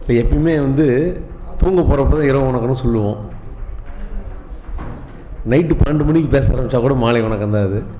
இல்லை எப்பயுமே வந்து தூங்க போகிறப்ப தான் இரவு வணக்கம்னு சொல்லுவோம் நைட்டு பன்னெண்டு மணிக்கு பேச ஆரம்பித்தா கூட மாலை வணக்கம் தான் அது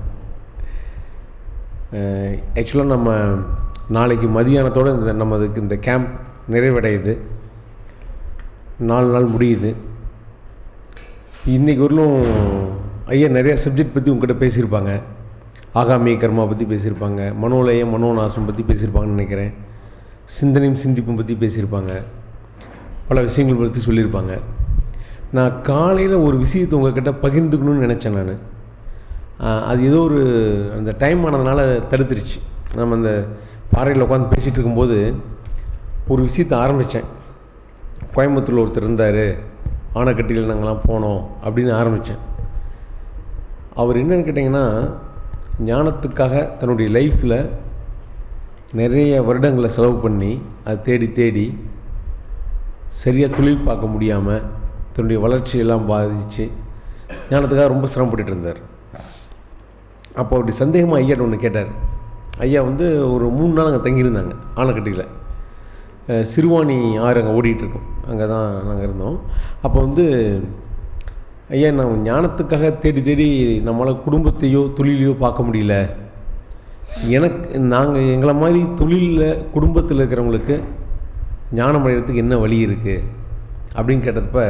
ஆக்சுவலாக நம்ம நாளைக்கு மதியானத்தோட இந்த நம்மதுக்கு இந்த கேம்ப் நிறைவடையுது நாலு நாள் முடியுது இன்றைக்கி வரலும் ஐயா நிறைய சப்ஜெக்ட் பற்றி உங்ககிட்ட பேசியிருப்பாங்க ஆகாமி கர்மா பற்றி பேசியிருப்பாங்க மனோலயம் மனோநாசம் பற்றி பேசியிருப்பாங்கன்னு நினைக்கிறேன் சிந்தனையும் சிந்திப்பும் பற்றி பேசியிருப்பாங்க பல விஷயங்கள் பற்றி சொல்லியிருப்பாங்க நான் காலையில் ஒரு விஷயத்தை உங்ககிட்ட பகிர்ந்துக்கணும்னு நினச்சேன் நான் அது ஏதோ ஒரு அந்த டைம் ஆனதுனால தடுத்துருச்சு நம்ம அந்த பாறையில் உட்காந்து பேசிகிட்டு இருக்கும்போது ஒரு விஷயத்தை ஆரம்பித்தேன் கோயம்புத்தூரில் ஒருத்தர் இருந்தார் ஆனைக்கட்டியில் நாங்கள்லாம் போனோம் அப்படின்னு ஆரம்பித்தேன் அவர் என்னன்னு கேட்டிங்கன்னா ஞானத்துக்காக தன்னுடைய லைஃப்பில் நிறைய வருடங்களை செலவு பண்ணி அதை தேடி தேடி சரியாக தொழில் பார்க்க முடியாமல் தன்னுடைய வளர்ச்சியெல்லாம் பாதித்து ஞானத்துக்காக ரொம்ப சிரமப்பட்டுட்டு இருந்தார் அப்போ அப்படி சந்தேகமாக ஐயாட்ட ஒன்று கேட்டார் ஐயா வந்து ஒரு மூணு நாள் அங்கே தங்கியிருந்தாங்க ஆனைக்கட்டியில் அஹ் சிறுவாணி ஆறு அங்கே ஓடிட்டுருக்கோம் அங்கே தான் நாங்கள் இருந்தோம் அப்போ வந்து ஐயா நான் ஞானத்துக்காக தேடி தேடி நம்மளால் குடும்பத்தையோ தொழிலையோ பார்க்க முடியல எனக்கு நாங்கள் எங்களை மாதிரி தொழிலில் குடும்பத்தில் இருக்கிறவங்களுக்கு ஞானம் அடைகிறதுக்கு என்ன வழி இருக்குது அப்படின்னு கேட்டப்ப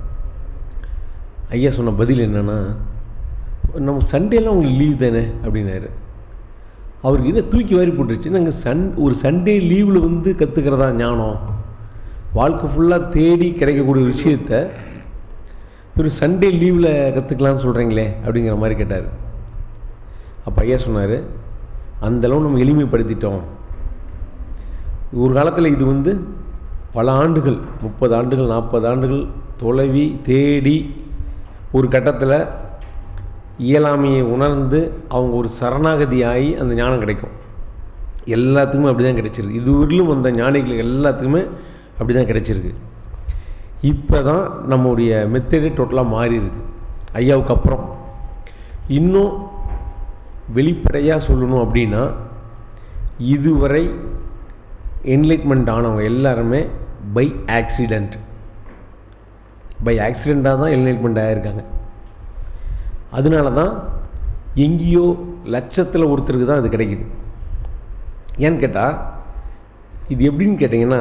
ஐயா சொன்ன பதில் என்னென்னா நம்ம சண்டேலாம் உங்களுக்கு லீவ் தானே அப்படின்னாரு அவருக்கு என்ன தூக்கி வாரி போட்டுருச்சு நாங்கள் சன் ஒரு சண்டே லீவில் வந்து கற்றுக்கிறதா ஞானம் வாழ்க்கை ஃபுல்லாக தேடி கிடைக்கக்கூடிய ஒரு விஷயத்த ஒரு சண்டே லீவில் கற்றுக்கலான்னு சொல்கிறீங்களே அப்படிங்கிற மாதிரி கேட்டார் அப்போ ஐயா சொன்னார் அந்தளவு நம்ம எளிமைப்படுத்திட்டோம் ஒரு காலத்தில் இது வந்து பல ஆண்டுகள் முப்பது ஆண்டுகள் நாற்பது ஆண்டுகள் தொலைவி தேடி ஒரு கட்டத்தில் இயலாமையை உணர்ந்து அவங்க ஒரு சரணாகதி ஆகி அந்த ஞானம் கிடைக்கும் எல்லாத்துக்குமே அப்படி தான் கிடைச்சிருக்கு இதுவரையிலும் வந்த ஞானிகள் எல்லாத்துக்குமே அப்படி தான் கிடைச்சிருக்கு இப்போ தான் நம்முடைய மெத்தடே டோட்டலாக மாறி இருக்கு ஐயாவுக்கு அப்புறம் இன்னும் வெளிப்படையாக சொல்லணும் அப்படின்னா இதுவரை என்லைட்மெண்ட் ஆனவங்க எல்லாருமே பை ஆக்சிடெண்ட் பை ஆக்சிடெண்ட்டாக தான் என்லைட்மெண்ட் ஆகியிருக்காங்க அதனால தான் எங்கேயோ லட்சத்தில் ஒருத்தருக்கு தான் அது கிடைக்குது ஏன்னு கேட்டால் இது எப்படின்னு கேட்டிங்கன்னா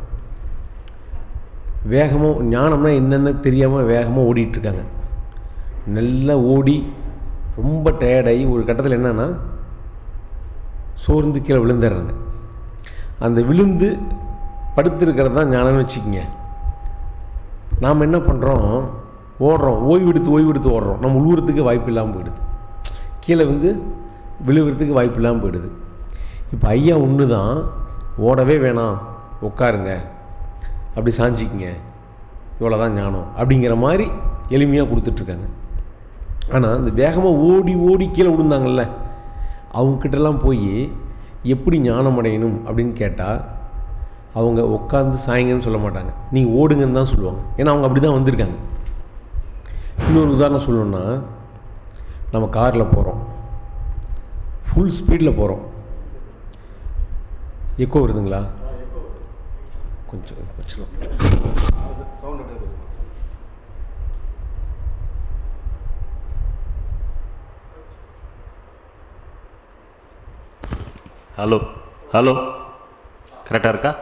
வேகமாக ஞானம்னா என்னென்ன தெரியாமல் வேகமாக ஓடிட்டுருக்காங்க நல்லா ஓடி ரொம்ப டயர்டாகி ஒரு கட்டத்தில் என்னென்னா சோர்ந்து கீழே விழுந்துடுறாங்க அந்த விழுந்து படுத்திருக்கிறது தான் ஞானம்னு வச்சுக்கோங்க நாம் என்ன பண்ணுறோம் ஓடுறோம் ஓய்வெடுத்து ஓய்வெடுத்து ஓடுறோம் நம்ம உழுவுறதுக்கு வாய்ப்பு இல்லாமல் போயிடுது கீழே வந்து விழுவுறதுக்கு வாய்ப்பு இல்லாமல் போயிடுது இப்போ ஐயா ஒன்று தான் ஓடவே வேணாம் உட்காருங்க அப்படி சாஞ்சிக்கிங்க இவ்வளோ தான் ஞானம் அப்படிங்கிற மாதிரி எளிமையாக கொடுத்துட்ருக்காங்க ஆனால் இந்த வேகமாக ஓடி ஓடி கீழே விழுந்தாங்கல்ல அவங்கக்கிட்டலாம் போய் எப்படி ஞானம் அடையணும் அப்படின்னு கேட்டால் அவங்க உட்காந்து சாயங்கன்னு சொல்ல மாட்டாங்க நீங்கள் ஓடுங்கன்னு தான் சொல்லுவாங்க ஏன்னா அவங்க அப்படி தான் வந்திருக்காங்க இன்னொரு உதாரணம் சொல்லணுன்னா நம்ம காரில் போகிறோம் ஃபுல் ஸ்பீடில் போகிறோம் எக்கோ வருதுங்களா கொஞ்சம் வச்சுக்கலாம் ஹலோ ஹலோ கரெக்டாக இருக்கா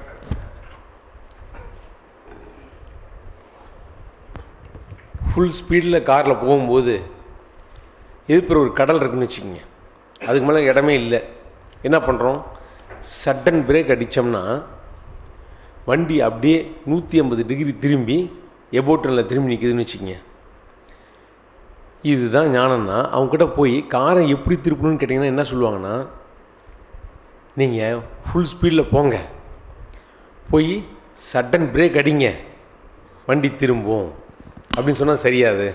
ஃபுல் ஸ்பீடில் காரில் போகும்போது எதிர்ப்புற ஒரு கடல் இருக்குன்னு வச்சுக்கோங்க அதுக்கு மேலே இடமே இல்லை என்ன பண்ணுறோம் சட்டன் பிரேக் அடித்தோம்னா வண்டி அப்படியே நூற்றி ஐம்பது டிகிரி திரும்பி எபோட்டனில் திரும்பி நிற்குதுன்னு வச்சுக்கோங்க இதுதான் ஞானம்னா அவங்ககிட்ட போய் காரை எப்படி திருப்பணும்னு கேட்டிங்கன்னா என்ன சொல்லுவாங்கன்னா நீங்கள் ஃபுல் ஸ்பீடில் போங்க போய் சட்டன் பிரேக் அடிங்க வண்டி திரும்பும் அப்படின்னு சொன்னால் சரியாது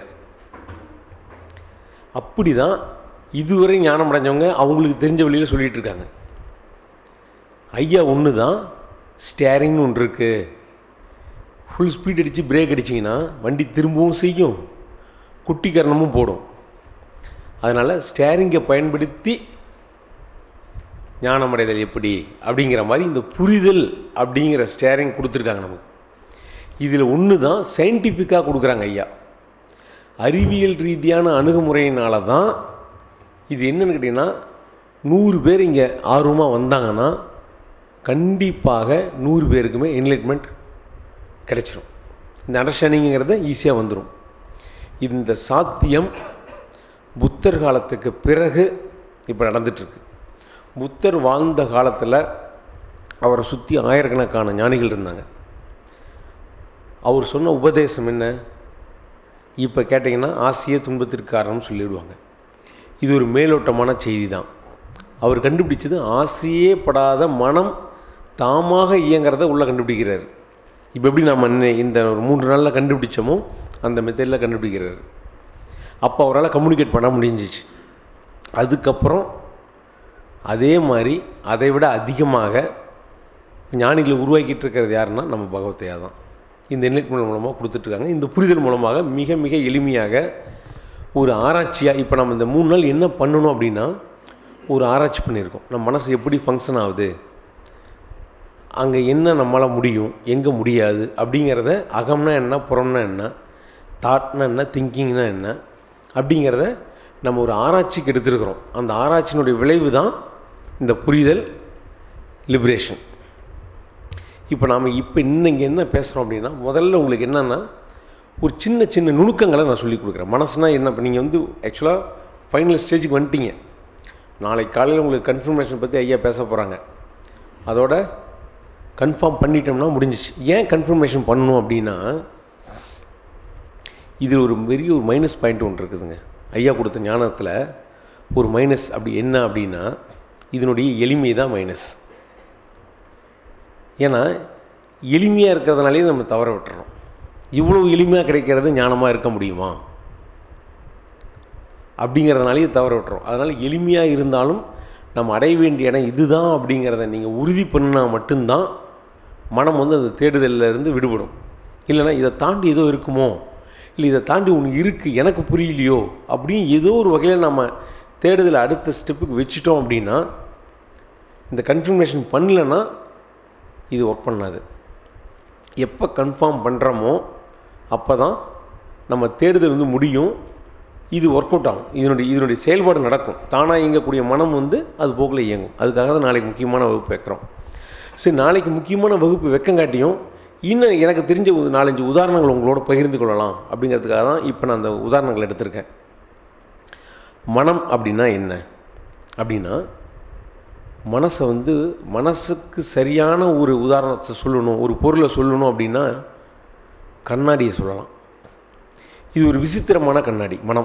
அப்படி தான் இதுவரை ஞானம் அடைஞ்சவங்க அவங்களுக்கு தெரிஞ்ச வழியில் சொல்லிகிட்டு இருக்காங்க ஐயா ஒன்று தான் ஸ்டேரிங்னு ஒன்று இருக்குது ஃபுல் ஸ்பீட் அடித்து பிரேக் அடிச்சிங்கன்னா வண்டி திரும்பவும் செய்யும் குட்டி கரணமும் போடும் அதனால் ஸ்டேரிங்கை பயன்படுத்தி ஞானமடைதல் எப்படி அப்படிங்கிற மாதிரி இந்த புரிதல் அப்படிங்கிற ஸ்டேரிங் கொடுத்துருக்காங்க நமக்கு இதில் ஒன்று தான் சயின்டிஃபிக்காக கொடுக்குறாங்க ஐயா அறிவியல் ரீதியான அணுகுமுறையினால தான் இது என்னன்னு கேட்டிங்கன்னா நூறு பேர் இங்கே ஆர்வமாக வந்தாங்கன்னா கண்டிப்பாக நூறு பேருக்குமே என்லைட்மெண்ட் கிடைச்சிரும் இந்த அண்டர்ஸ்டாண்டிங்கிறது ஈஸியாக வந்துடும் இந்த சாத்தியம் புத்தர் காலத்துக்கு பிறகு இப்போ நடந்துட்டுருக்கு புத்தர் வாழ்ந்த காலத்தில் அவரை சுற்றி ஆயிரக்கணக்கான ஞானிகள் இருந்தாங்க அவர் சொன்ன உபதேசம் என்ன இப்போ கேட்டிங்கன்னா ஆசையே துன்பத்திற்கு காரணம்னு சொல்லிவிடுவாங்க இது ஒரு மேலோட்டமான செய்தி தான் அவர் கண்டுபிடிச்சது ஆசையே படாத மனம் தாமாக இயங்கிறத உள்ளே கண்டுபிடிக்கிறார் இப்போ எப்படி நம்ம இன்னை- இந்த ஒரு மூன்று நாளில் கண்டுபிடிச்சோமோ அந்த மெத்தடில் கண்டுபிடிக்கிறார் அப்போ அவரால் கம்யூனிகேட் பண்ண முடிஞ்சிச்சு அதுக்கப்புறம் அதே மாதிரி அதை விட அதிகமாக ஞானிகளை உருவாக்கிட்டு இருக்கிறது யாருன்னா நம்ம பகவத்தையா தான் இந்த என்லைட்மெண்ட் மூலமாக கொடுத்துட்ருக்காங்க இந்த புரிதல் மூலமாக மிக மிக எளிமையாக ஒரு ஆராய்ச்சியாக இப்போ நம்ம இந்த மூணு நாள் என்ன பண்ணணும் அப்படின்னா ஒரு ஆராய்ச்சி பண்ணியிருக்கோம் நம்ம மனசு எப்படி ஃபங்க்ஷன் ஆகுது அங்கே என்ன நம்மளால் முடியும் எங்கே முடியாது அப்படிங்கிறத அகம்னா என்ன புறம்னா என்ன தாட்னா என்ன திங்கிங்னா என்ன அப்படிங்கிறத நம்ம ஒரு ஆராய்ச்சிக்கு எடுத்துருக்குறோம் அந்த ஆராய்ச்சியினுடைய விளைவு தான் இந்த புரிதல் லிபரேஷன் இப்போ நாம் இப்போ இன்னும் இங்கே என்ன பேசுகிறோம் அப்படின்னா முதல்ல உங்களுக்கு என்னென்னா ஒரு சின்ன சின்ன நுணுக்கங்களை நான் சொல்லிக் கொடுக்குறேன் மனசுனா என்ன இப்போ நீங்கள் வந்து ஆக்சுவலாக ஃபைனல் ஸ்டேஜுக்கு வந்துட்டீங்க நாளைக்கு காலையில் உங்களுக்கு கன்ஃபர்மேஷன் பற்றி ஐயா பேச போகிறாங்க அதோட கன்ஃபார்ம் பண்ணிட்டோம்னா முடிஞ்சிச்சு ஏன் கன்ஃபர்மேஷன் பண்ணணும் அப்படின்னா இதில் ஒரு பெரிய ஒரு மைனஸ் பாயிண்ட் ஒன்று இருக்குதுங்க ஐயா கொடுத்த ஞானத்தில் ஒரு மைனஸ் அப்படி என்ன அப்படின்னா இதனுடைய எளிமை தான் மைனஸ் ஏன்னா எளிமையாக இருக்கிறதுனாலே நம்ம தவற விட்டுறோம் இவ்வளோ எளிமையாக கிடைக்கிறது ஞானமாக இருக்க முடியுமா அப்படிங்கிறதுனாலேயே தவற விட்டுறோம் அதனால் எளிமையாக இருந்தாலும் நம்ம அடைய வேண்டிய இடம் இதுதான் அப்படிங்கிறத நீங்கள் உறுதி பண்ணினா மட்டும்தான் மனம் வந்து அந்த தேடுதல்ல இருந்து விடுபடும் இல்லைன்னா இதை தாண்டி ஏதோ இருக்குமோ இல்லை இதை தாண்டி ஒன்று இருக்குது எனக்கு புரியலையோ அப்படின்னு ஏதோ ஒரு வகையில் நம்ம தேடுதலை அடுத்த ஸ்டெப்புக்கு வச்சுட்டோம் அப்படின்னா இந்த கன்ஃபர்மேஷன் பண்ணலன்னா இது ஒர்க் பண்ணாது எப்போ கன்ஃபார்ம் பண்ணுறோமோ அப்போ தான் நம்ம தேடுதல் வந்து முடியும் இது ஒர்க் அவுட் ஆகும் இதனுடைய இதனுடைய செயல்பாடு நடக்கும் தானாக இயங்கக்கூடிய மனம் வந்து அது போக்கில் இயங்கும் அதுக்காக தான் நாளைக்கு முக்கியமான வகுப்பு வைக்கிறோம் சரி நாளைக்கு முக்கியமான வகுப்பு வைக்கங்காட்டியும் இன்னும் எனக்கு தெரிஞ்ச ஒரு நாலஞ்சு உதாரணங்கள் உங்களோட பகிர்ந்து கொள்ளலாம் அப்படிங்கிறதுக்காக தான் இப்போ நான் அந்த உதாரணங்கள் எடுத்திருக்கேன் மனம் அப்படின்னா என்ன அப்படின்னா மனசை வந்து மனசுக்கு சரியான ஒரு உதாரணத்தை சொல்லணும் ஒரு பொருளை சொல்லணும் அப்படின்னா கண்ணாடியை சொல்லலாம் இது ஒரு விசித்திரமான கண்ணாடி மனம்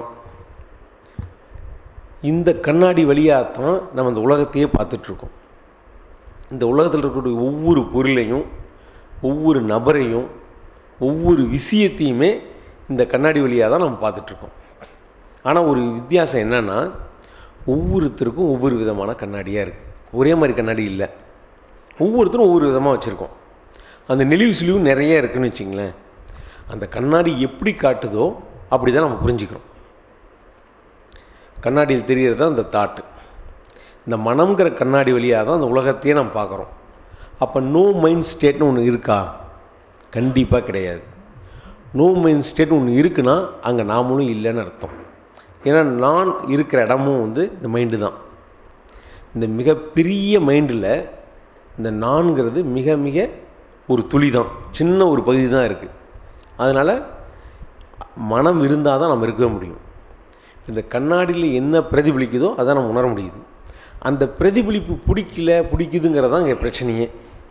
இந்த கண்ணாடி வழியாக தான் நம்ம இந்த உலகத்தையே பார்த்துட்ருக்கோம் இந்த உலகத்தில் இருக்கக்கூடிய ஒவ்வொரு பொருளையும் ஒவ்வொரு நபரையும் ஒவ்வொரு விஷயத்தையுமே இந்த கண்ணாடி வழியாக தான் நம்ம பார்த்துட்ருக்கோம் ஆனால் ஒரு வித்தியாசம் என்னென்னா ஒவ்வொருத்தருக்கும் ஒவ்வொரு விதமான கண்ணாடியாக இருக்குது ஒரே மாதிரி கண்ணாடி இல்லை ஒவ்வொருத்தரும் ஒவ்வொரு விதமாக வச்சுருக்கோம் அந்த நெளிவு சுழிவு நிறைய இருக்குன்னு வச்சிங்களேன் அந்த கண்ணாடி எப்படி காட்டுதோ அப்படி தான் நம்ம புரிஞ்சுக்கிறோம் கண்ணாடியில் தெரியறது தான் இந்த தாட்டு இந்த மனம்ங்கிற கண்ணாடி வழியாக தான் அந்த உலகத்தையே நம்ம பார்க்குறோம் அப்போ நோ மைண்ட் ஸ்டேட்னு ஒன்று இருக்கா கண்டிப்பாக கிடையாது நோ மைண்ட் ஸ்டேட்னு ஒன்று இருக்குன்னா அங்கே நாமளும் இல்லைன்னு அர்த்தம் ஏன்னா நான் இருக்கிற இடமும் வந்து இந்த மைண்டு தான் இந்த மிகப்பெரிய மைண்டில் இந்த நான்கிறது மிக மிக ஒரு துளி தான் சின்ன ஒரு பகுதி தான் இருக்குது அதனால் மனம் இருந்தால் தான் நம்ம இருக்கவே முடியும் இந்த கண்ணாடியில் என்ன பிரதிபலிக்குதோ அதை நம்ம உணர முடியுது அந்த பிரதிபலிப்பு பிடிக்கல பிடிக்குதுங்கிறது தான் இங்கே பிரச்சனையே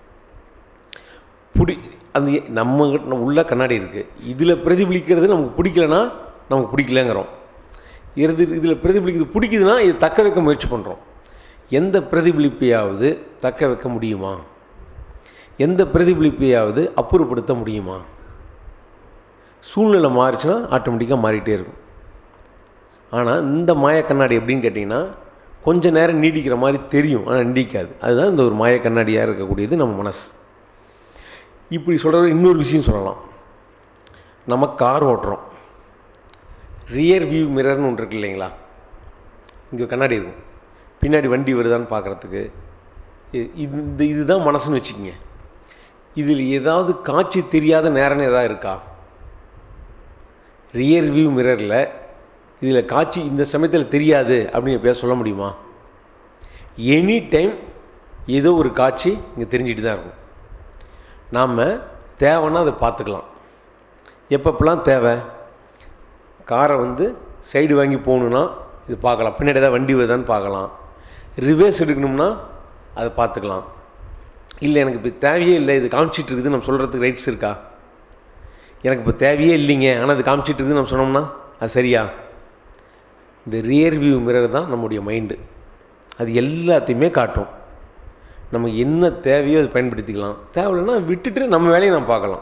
பிடி அந்த நம்ம கிட்ட உள்ள கண்ணாடி இருக்குது இதில் பிரதிபலிக்கிறது நமக்கு பிடிக்கலனா நமக்கு பிடிக்கலங்கிறோம் இது இதில் பிரதிபலிக்கிறது பிடிக்குதுன்னா இது தக்க வைக்க முயற்சி பண்ணுறோம் எந்த பிரதிபலிப்பையாவது தக்க வைக்க முடியுமா எந்த பிரதிபலிப்பையாவது அப்புறப்படுத்த முடியுமா சூழ்நிலை மாறிச்சுன்னா ஆட்டோமேட்டிக்காக மாறிட்டே இருக்கும் ஆனால் இந்த மாய கண்ணாடி எப்படின்னு கேட்டிங்கன்னா கொஞ்ச நேரம் நீடிக்கிற மாதிரி தெரியும் ஆனால் நீடிக்காது அதுதான் இந்த ஒரு மாய கண்ணாடியாக இருக்கக்கூடியது நம்ம மனசு இப்படி சொல்கிற இன்னொரு விஷயம் சொல்லலாம் நம்ம கார் ஓட்டுறோம் ரியர் வியூ மிரர்னு ஒன்று இருக்கு இல்லைங்களா இங்கே கண்ணாடி இருக்கும் பின்னாடி வண்டி வருதான்னு பார்க்குறதுக்கு இ- இது இந்த இதுதான் மனசுன்னு வச்சுக்கோங்க இதில் ஏதாவது காட்சி தெரியாத நேரம்னு ஏதாவது இருக்கா ரியர் வியூ மிரரில் இதில் காட்சி இந்த சமயத்தில் தெரியாது அப்படின்னு பேச சொல்ல முடியுமா எனி டைம் ஏதோ ஒரு காட்சி இங்கே தெரிஞ்சிட்டு தான் இருக்கும் நாம் தேவைன்னா அதை பார்த்துக்கலாம் எப்பப்பெல்லாம் தேவை காரை வந்து சைடு வாங்கி போகணுன்னா இது பார்க்கலாம் பின்னாடி ஏதாவது வண்டி வருதான்னு பார்க்கலாம் ரிவர்ஸ் எடுக்கணும்னா அதை பார்த்துக்கலாம் இல்லை எனக்கு இப்போ தேவையே இல்லை இது காமிச்சிட்டு இருக்குது நம்ம சொல்கிறதுக்கு ரைட்ஸ் இருக்கா எனக்கு இப்போ தேவையே இல்லைங்க ஆனால் அது காமிச்சிட்டு இருக்குது நம்ம சொன்னோம்னா அது சரியா இந்த ரியர் வியூ மிரர் தான் நம்முடைய மைண்டு அது எல்லாத்தையுமே காட்டும் நமக்கு என்ன தேவையோ அது பயன்படுத்திக்கலாம் தேவையில்லைன்னா விட்டுட்டு நம்ம வேலையை நம்ம பார்க்கலாம்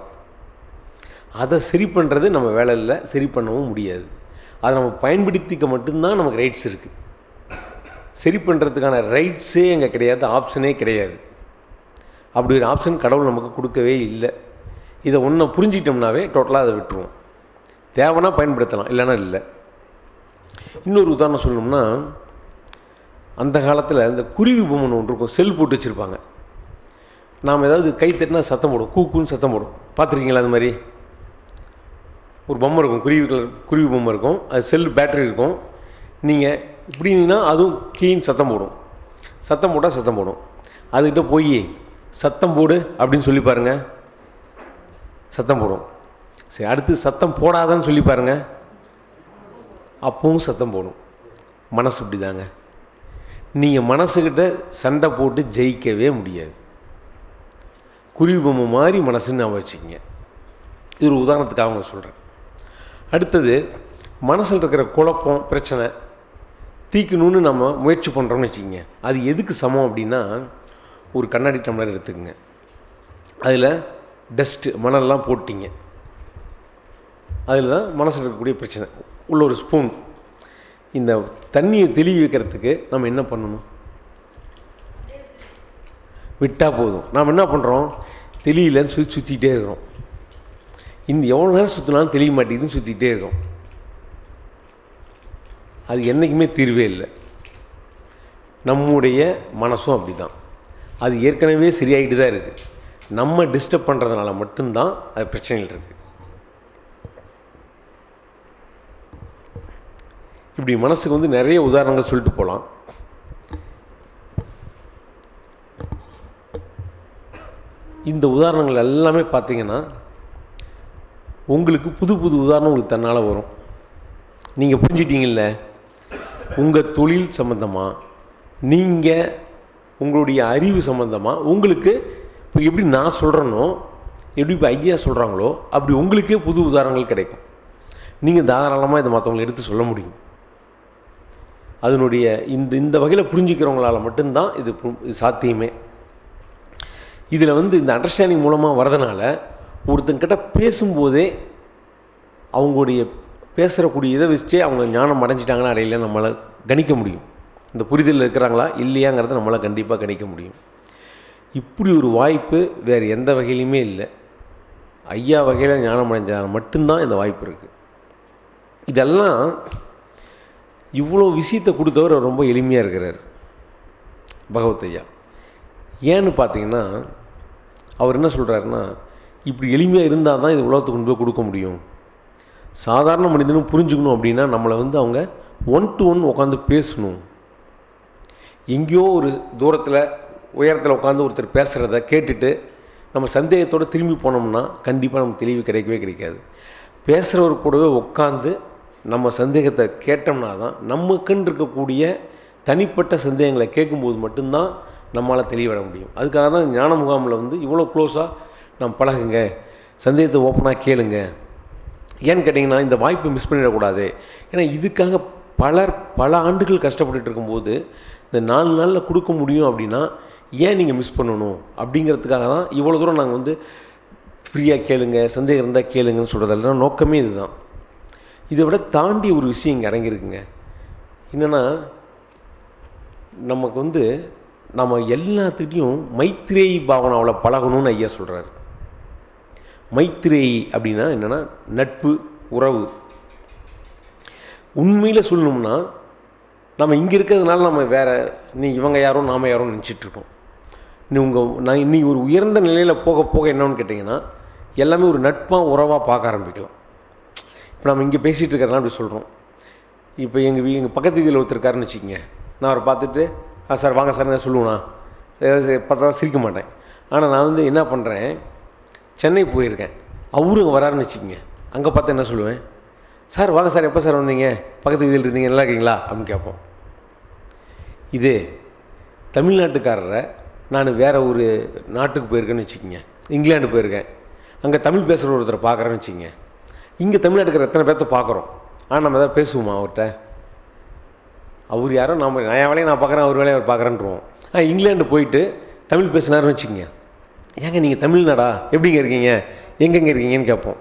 அதை சரி பண்ணுறது நம்ம வேலை இல்லை சரி பண்ணவும் முடியாது அதை நம்ம பயன்படுத்திக்க மட்டும்தான் நமக்கு ரைட்ஸ் இருக்குது சரி பண்ணுறதுக்கான ரைட்ஸே எங்கே கிடையாது ஆப்ஷனே கிடையாது அப்படி ஒரு ஆப்ஷன் கடவுள் நமக்கு கொடுக்கவே இல்லை இதை ஒன்றை புரிஞ்சிட்டோம்னாவே டோட்டலாக அதை விட்டுருவோம் தேவைன்னா பயன்படுத்தலாம் இல்லைன்னா இல்லை இன்னொரு உதாரணம் சொல்லணும்னா அந்த காலத்தில் இந்த குருவி பொம்மை ஒன்று இருக்கும் செல் போட்டு வச்சுருப்பாங்க நாம் ஏதாவது கை தட்டினா சத்தம் போடும் கூக்குன்னு சத்தம் போடும் பார்த்துருக்கீங்களா அது மாதிரி ஒரு பொம்மை இருக்கும் குருவி கலர் குருவி பொம்மை இருக்கும் அது செல் பேட்டரி இருக்கும் நீங்கள் இப்படின்னா அதுவும் கீன்னு சத்தம் போடும் சத்தம் போட்டால் சத்தம் போடும் அதுக்கிட்ட போய் சத்தம் போடு அப்படின்னு சொல்லி பாருங்க சத்தம் போடும் சரி அடுத்து சத்தம் போடாதான்னு சொல்லி பாருங்க அப்பவும் சத்தம் போடும் மனசு இப்படி தாங்க நீங்கள் மனசுக்கிட்ட சண்டை போட்டு ஜெயிக்கவே முடியாது குருவி பொம்மை மாதிரி மனசுன்னு நான் வச்சுக்கிங்க இது ஒரு உதாரணத்துக்காக அவங்க சொல்கிறேன் அடுத்தது மனசில் இருக்கிற குழப்பம் பிரச்சனை தீக்கணும்னு நம்ம முயற்சி பண்ணுறோம்னு வச்சுக்கோங்க அது எதுக்கு சமம் அப்படின்னா ஒரு கண்ணாடி டம்ளர் எடுத்துக்கங்க அதில் டஸ்ட்டு மணல்லாம் போட்டிங்க அதில் தான் மனசில் இருக்கக்கூடிய பிரச்சனை உள்ள ஒரு ஸ்பூன் இந்த தண்ணியை தெளிய வைக்கிறதுக்கு நம்ம என்ன பண்ணணும் விட்டால் போதும் நாம் என்ன பண்ணுறோம் தெளியலன்னு சொல்லி சுற்றிக்கிட்டே இருக்கிறோம் இந்த எவ்வளோ நேரம் சுற்றினாலும் தெளிய மாட்டேங்குதுன்னு சுற்றிக்கிட்டே இருக்கோம் அது என்றைக்குமே தீர்வே இல்லை நம்முடைய மனசும் அப்படி தான் அது ஏற்கனவே சரியாயிட்டு தான் இருக்குது நம்ம டிஸ்டர்ப் பண்ணுறதுனால மட்டும்தான் அது பிரச்சனைகள் இருக்குது இப்படி மனசுக்கு வந்து நிறைய உதாரணங்கள் சொல்லிட்டு போகலாம் இந்த உதாரணங்கள் எல்லாமே பார்த்தீங்கன்னா உங்களுக்கு புது புது உதாரணம் உங்களுக்கு தன்னால் வரும் நீங்கள் புரிஞ்சிட்டீங்கல்ல உங்கள் தொழில் சம்மந்தமாக நீங்கள் உங்களுடைய அறிவு சம்மந்தமாக உங்களுக்கு இப்போ எப்படி நான் சொல்கிறேனோ எப்படி இப்போ ஐயா சொல்கிறாங்களோ அப்படி உங்களுக்கே புது உதாரணங்கள் கிடைக்கும் நீங்கள் தாராளமாக இதை மற்றவங்களை எடுத்து சொல்ல முடியும் அதனுடைய இந்த இந்த வகையில் புரிஞ்சுக்கிறவங்களால மட்டும்தான் இது பு- இது சாத்தியமே இதில் வந்து இந்த அண்டர்ஸ்டாண்டிங் மூலமாக வரதுனால ஒருத்தங்கிட்ட பேசும்போதே அவங்களுடைய பேசுகிறக்கூடிய இதை வச்சே அவங்க ஞானம் அடைஞ்சிட்டாங்கன்னா அடையில நம்மளால் கணிக்க முடியும் இந்த புரிதலில் இருக்கிறாங்களா இல்லையாங்கிறத நம்மளால் கண்டிப்பாக கணிக்க முடியும் இப்படி ஒரு வாய்ப்பு வேறு எந்த வகையிலுமே இல்லை ஐயா வகையில் ஞானம் அடைஞ்சால் மட்டும்தான் இந்த வாய்ப்பு இருக்குது இதெல்லாம் இவ்வளோ விஷயத்தை கொடுத்தவர் ரொம்ப எளிமையாக இருக்கிறார் பகவத் ஐயா ஏன்னு பார்த்தீங்கன்னா அவர் என்ன சொல்கிறாருன்னா இப்படி எளிமையாக இருந்தால் தான் இது உலகத்துக்கு கொண்டு போய் கொடுக்க முடியும் சாதாரண மனிதனும் புரிஞ்சுக்கணும் அப்படின்னா நம்மளை வந்து அவங்க ஒன் டு ஒன் உட்காந்து பேசணும் எங்கேயோ ஒரு தூரத்தில் உயரத்தில் உட்காந்து ஒருத்தர் பேசுகிறத கேட்டுட்டு நம்ம சந்தேகத்தோடு திரும்பி போனோம்னா கண்டிப்பாக நமக்கு தெளிவு கிடைக்கவே கிடைக்காது பேசுகிறவர் கூடவே உட்காந்து நம்ம சந்தேகத்தை கேட்டோம்னா தான் நமக்குன்னு இருக்கக்கூடிய தனிப்பட்ட சந்தேகங்களை கேட்கும்போது மட்டும்தான் நம்மளால் தெளிவிட முடியும் அதுக்காக தான் ஞான முகாமில் வந்து இவ்வளோ க்ளோஸாக நம்ம பழகுங்க சந்தேகத்தை ஓப்பனாக கேளுங்க ஏன்னு கேட்டிங்கன்னா இந்த வாய்ப்பை மிஸ் பண்ணிடக்கூடாது ஏன்னா இதுக்காக பலர் பல ஆண்டுகள் கஷ்டப்பட்டுட்டு இருக்கும்போது இந்த நாலு நாளில் கொடுக்க முடியும் அப்படின்னா ஏன் நீங்கள் மிஸ் பண்ணணும் அப்படிங்கிறதுக்காக தான் இவ்வளோ தூரம் நாங்கள் வந்து ஃப்ரீயாக கேளுங்க சந்தேகம் இருந்தால் கேளுங்கன்னு சொல்கிறதெல்லாம் நோக்கமே இதுதான் இதை விட தாண்டி ஒரு விஷயம் இங்கே அடங்கியிருக்குங்க என்னென்னா நமக்கு வந்து நம்ம எல்லாத்துக்கிட்டையும் மைத்ரேயி பாவனாவில் பழகணும்னு ஐயா சொல்கிறார் மைத்ரேயி அப்படின்னா என்னென்னா நட்பு உறவு உண்மையில் சொல்லணும்னா நம்ம இங்கே இருக்கிறதுனால நம்ம வேற நீ இவங்க யாரோ நாம யாரோ நினச்சிட்டு இருக்கோம் நீ உங்கள் நான் இன்னைக்கு ஒரு உயர்ந்த நிலையில் போக போக என்னன்னு கேட்டிங்கன்னா எல்லாமே ஒரு நட்பாக உறவாக பார்க்க ஆரம்பிக்கலாம் இப்போ நம்ம இங்கே பேசிகிட்டு இருக்கிறதெல்லாம் அப்படி சொல்கிறோம் இப்போ எங்கள் வீ எங்கள் பக்கத்து வீதியில் ஒருத்தர் இருக்காருன்னு வச்சுக்கோங்க நான் அவரை பார்த்துட்டு ஆ சார் வாங்க சார் நான் சொல்லுவேண்ணா ஏதாவது பார்த்தா சிரிக்க மாட்டேன் ஆனால் நான் வந்து என்ன பண்ணுறேன் சென்னை போயிருக்கேன் அவரும் அங்கே வராருன்னு வச்சுக்கோங்க அங்கே பார்த்து என்ன சொல்லுவேன் சார் வாங்க சார் எப்போ சார் வந்தீங்க பக்கத்து வீதியில் இருந்தீங்க நல்லா இருக்கீங்களா அப்படின்னு கேட்போம் இது தமிழ்நாட்டுக்காரரை நான் வேறு ஒரு நாட்டுக்கு போயிருக்கேன்னு வச்சுக்கோங்க இங்கிலாந்து போயிருக்கேன் அங்கே தமிழ் பேசுகிற ஒருத்தரை பார்க்குறேன்னு வச்சுக்கோங்க இங்கே தமிழ்நாட்டுக்கார எத்தனை பேர்த்த பார்க்குறோம் ஆனால் நம்ம எதாவது பேசுவோமா அவர்கிட்ட அவர் யாரோ நம்ம நான் என் வேலையை நான் பார்க்குறேன் அவர் வேலையை அவர் பார்க்குறேன்ருவோம் ஆ இங்கிலாந்து போயிட்டு தமிழ் பேசினாருன்னு வச்சுக்கோங்க ஏங்க நீங்கள் தமிழ்நாடா எப்படிங்க இருக்கீங்க எங்கெங்கே இருக்கீங்கன்னு கேட்போம்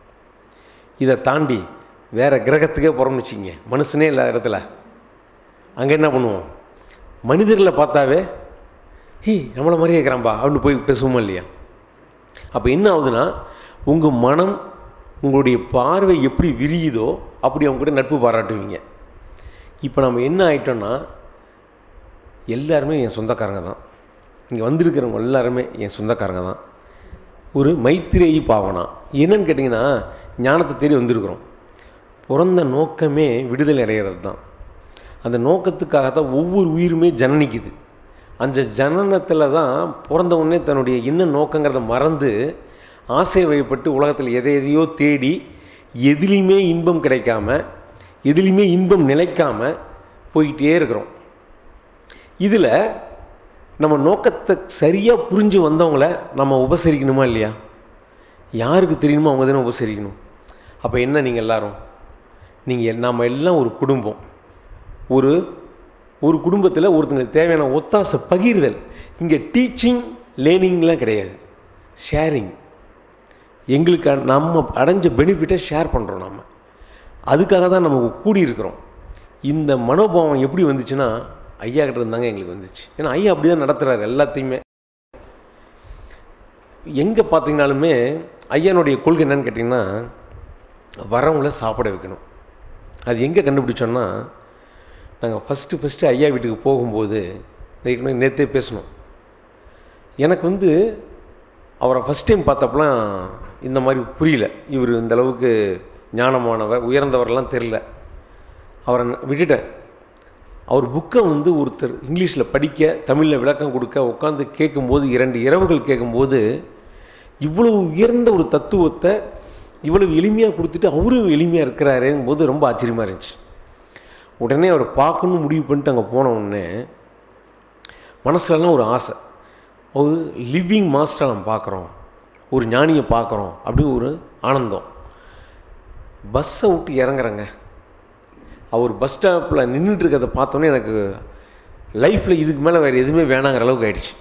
இதை தாண்டி வேறு கிரகத்துக்கே போகிறோம்னு வச்சுக்கோங்க மனுஷனே இல்லாத இடத்துல அங்கே என்ன பண்ணுவோம் மனிதர்களை பார்த்தாவே ஹீ நம்மளை மாதிரியே இருக்கிறான்பா அப்படின்னு போய் பேசுவோமா இல்லையா அப்போ என்ன ஆகுதுன்னா உங்கள் மனம் உங்களுடைய பார்வை எப்படி விரியுதோ அப்படி அவங்க கூட நட்பு பாராட்டுவீங்க இப்போ நம்ம என்ன ஆயிட்டோம்னா எல்லாருமே என் சொந்தக்காரங்க தான் இங்கே வந்திருக்கிறவங்க எல்லாருமே என் சொந்தக்காரங்க தான் ஒரு மைத்திரேயி பாவனா என்னன்னு கேட்டிங்கன்னா ஞானத்தை தேடி வந்திருக்கிறோம் பிறந்த நோக்கமே விடுதலை அடைகிறது தான் அந்த நோக்கத்துக்காக தான் ஒவ்வொரு உயிருமே ஜனனிக்குது அந்த ஜனனத்தில் தான் பிறந்த உடனே தன்னுடைய என்ன நோக்கங்கிறத மறந்து ஆசை வயப்பட்டு உலகத்தில் எதை எதையோ தேடி எதுலேயுமே இன்பம் கிடைக்காம எதுலேயுமே இன்பம் நிலைக்காம போயிட்டே இருக்கிறோம் இதில் நம்ம நோக்கத்தை சரியாக புரிஞ்சு வந்தவங்கள நம்ம உபசரிக்கணுமா இல்லையா யாருக்கு தெரியணுமோ அவங்க தானே உபசரிக்கணும் அப்போ என்ன நீங்கள் எல்லாரும் நீங்கள் நாம் எல்லாம் ஒரு குடும்பம் ஒரு ஒரு குடும்பத்தில் ஒருத்தங்களுக்கு தேவையான ஒத்தாசை பகிர்தல் இங்கே டீச்சிங் லேர்னிங்லாம் கிடையாது ஷேரிங் எங்களுக்கு நம்ம அடைஞ்ச பெனிஃபிட்டை ஷேர் பண்ணுறோம் நம்ம அதுக்காக தான் நம்ம கூடியிருக்கிறோம் இந்த மனோபாவம் எப்படி வந்துச்சுன்னா ஐயா கிட்ட இருந்தாங்க எங்களுக்கு வந்துச்சு ஏன்னா ஐயா அப்படி தான் நடத்துகிறாரு எல்லாத்தையுமே எங்கே பார்த்தீங்கனாலுமே ஐயானுடைய கொள்கை என்னன்னு கேட்டிங்கன்னா வரவங்கள சாப்பிட வைக்கணும் அது எங்கே கண்டுபிடிச்சோன்னா நாங்கள் ஃபஸ்ட்டு ஃபஸ்ட்டு ஐயா வீட்டுக்கு போகும்போது ஏற்கனவே நேற்றே பேசணும் எனக்கு வந்து அவரை ஃபஸ்ட் டைம் பார்த்தப்பலாம் இந்த மாதிரி புரியல இவர் இந்த அளவுக்கு ஞானமானவர் உயர்ந்தவரெல்லாம் தெரில அவரை நான் விட்டுட்டேன் அவர் புக்கை வந்து ஒருத்தர் இங்கிலீஷில் படிக்க தமிழில் விளக்கம் கொடுக்க உட்காந்து கேட்கும்போது இரண்டு இரவுகள் கேட்கும்போது இவ்வளவு உயர்ந்த ஒரு தத்துவத்தை இவ்வளவு எளிமையாக கொடுத்துட்டு அவரும் எளிமையாக இருக்கிறாருங்கும் போது ரொம்ப ஆச்சரியமாக இருந்துச்சு உடனே அவர் பார்க்கணும்னு முடிவு பண்ணிட்டு அங்கே போன உடனே மனசுலலாம் ஒரு ஆசை ஒரு லிவிங் மாஸ்டரை நம்ம பார்க்குறோம் ஒரு ஞானியை பார்க்குறோம் அப்படின்னு ஒரு ஆனந்தம் பஸ்ஸை விட்டு இறங்குறேங்க அவர் பஸ் ஸ்டாப்பில் நின்றுட்டு இருக்கிறத பார்த்தோன்னே எனக்கு லைஃப்பில் இதுக்கு மேலே வேறு எதுவுமே வேணாங்கிற அளவுக்கு ஆயிடுச்சு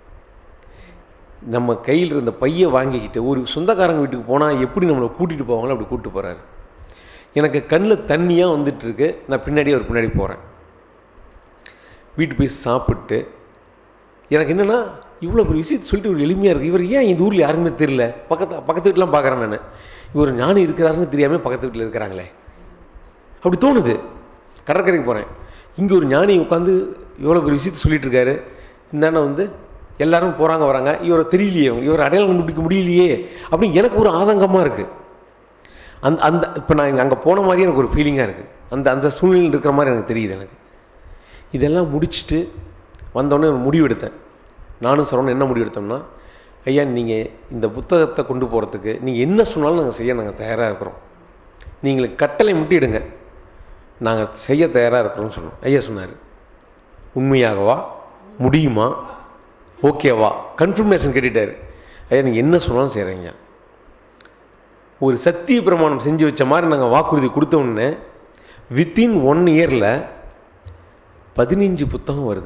நம்ம கையில் இருந்த பையை வாங்கிக்கிட்டு ஒரு சொந்தக்காரங்க வீட்டுக்கு போனால் எப்படி நம்மளை கூட்டிகிட்டு போவாங்களோ அப்படி கூப்பிட்டு போகிறாரு எனக்கு கண்ணில் தண்ணியாக வந்துட்டுருக்கு நான் பின்னாடியே அவர் பின்னாடி போகிறேன் வீட்டு போய் சாப்பிட்டு எனக்கு என்னென்னா இவ்வளோ பெரிய விஷயத்தை சொல்லிட்டு ஒரு எளிமையாக இருக்குது இவர் ஏன் இந்த ஊரில் யாருமே தெரில பக்கத்து பக்கத்து வீட்டிலாம் பார்க்குறேன் நான் இவர் ஞானி இருக்கிறாருன்னு தெரியாமல் பக்கத்து வீட்டில் இருக்கிறாங்களே அப்படி தோணுது கடற்கரைக்கு போகிறேன் இங்கே ஒரு ஞானி உட்காந்து இவ்வளோ பெரிய விஷயத்தை சொல்லிட்டு இருக்காரு இந்த அண்ணன் வந்து எல்லாரும் போகிறாங்க வராங்க இவரை தெரியலையே இவர் அடையாளம் கண்டுபிடிக்க முடியலையே அப்படின்னு எனக்கு ஒரு ஆதங்கமாக இருக்குது அந்த அந்த இப்போ நான் இங்கே அங்கே போன மாதிரியே எனக்கு ஒரு ஃபீலிங்காக இருக்குது அந்த அந்த சூழ்நிலையில் இருக்கிற மாதிரி எனக்கு தெரியுது எனக்கு இதெல்லாம் முடிச்சுட்டு வந்தோடனே ஒரு முடிவு எடுத்தேன் நானும் சரவணன் என்ன முடிவு எடுத்தோம்னா ஐயா நீங்கள் இந்த புத்தகத்தை கொண்டு போகிறதுக்கு நீங்கள் என்ன சொன்னாலும் நாங்கள் செய்ய நாங்கள் தயாராக இருக்கிறோம் நீங்கள் கட்டளை முட்டிடுங்க நாங்கள் செய்ய தயாராக இருக்கிறோம்னு சொன்னோம் ஐயா சொன்னார் உண்மையாகவா முடியுமா ஓகேவா கன்ஃபர்மேஷன் கேட்டுட்டார் ஐயா நீங்கள் என்ன சொன்னாலும் செய்கிறீங்க ஒரு சத்திய பிரமாணம் செஞ்சு வச்ச மாதிரி நாங்கள் வாக்குறுதி கொடுத்த உடனே வித்தின் ஒன் இயரில் பதினஞ்சு புத்தகம் வருது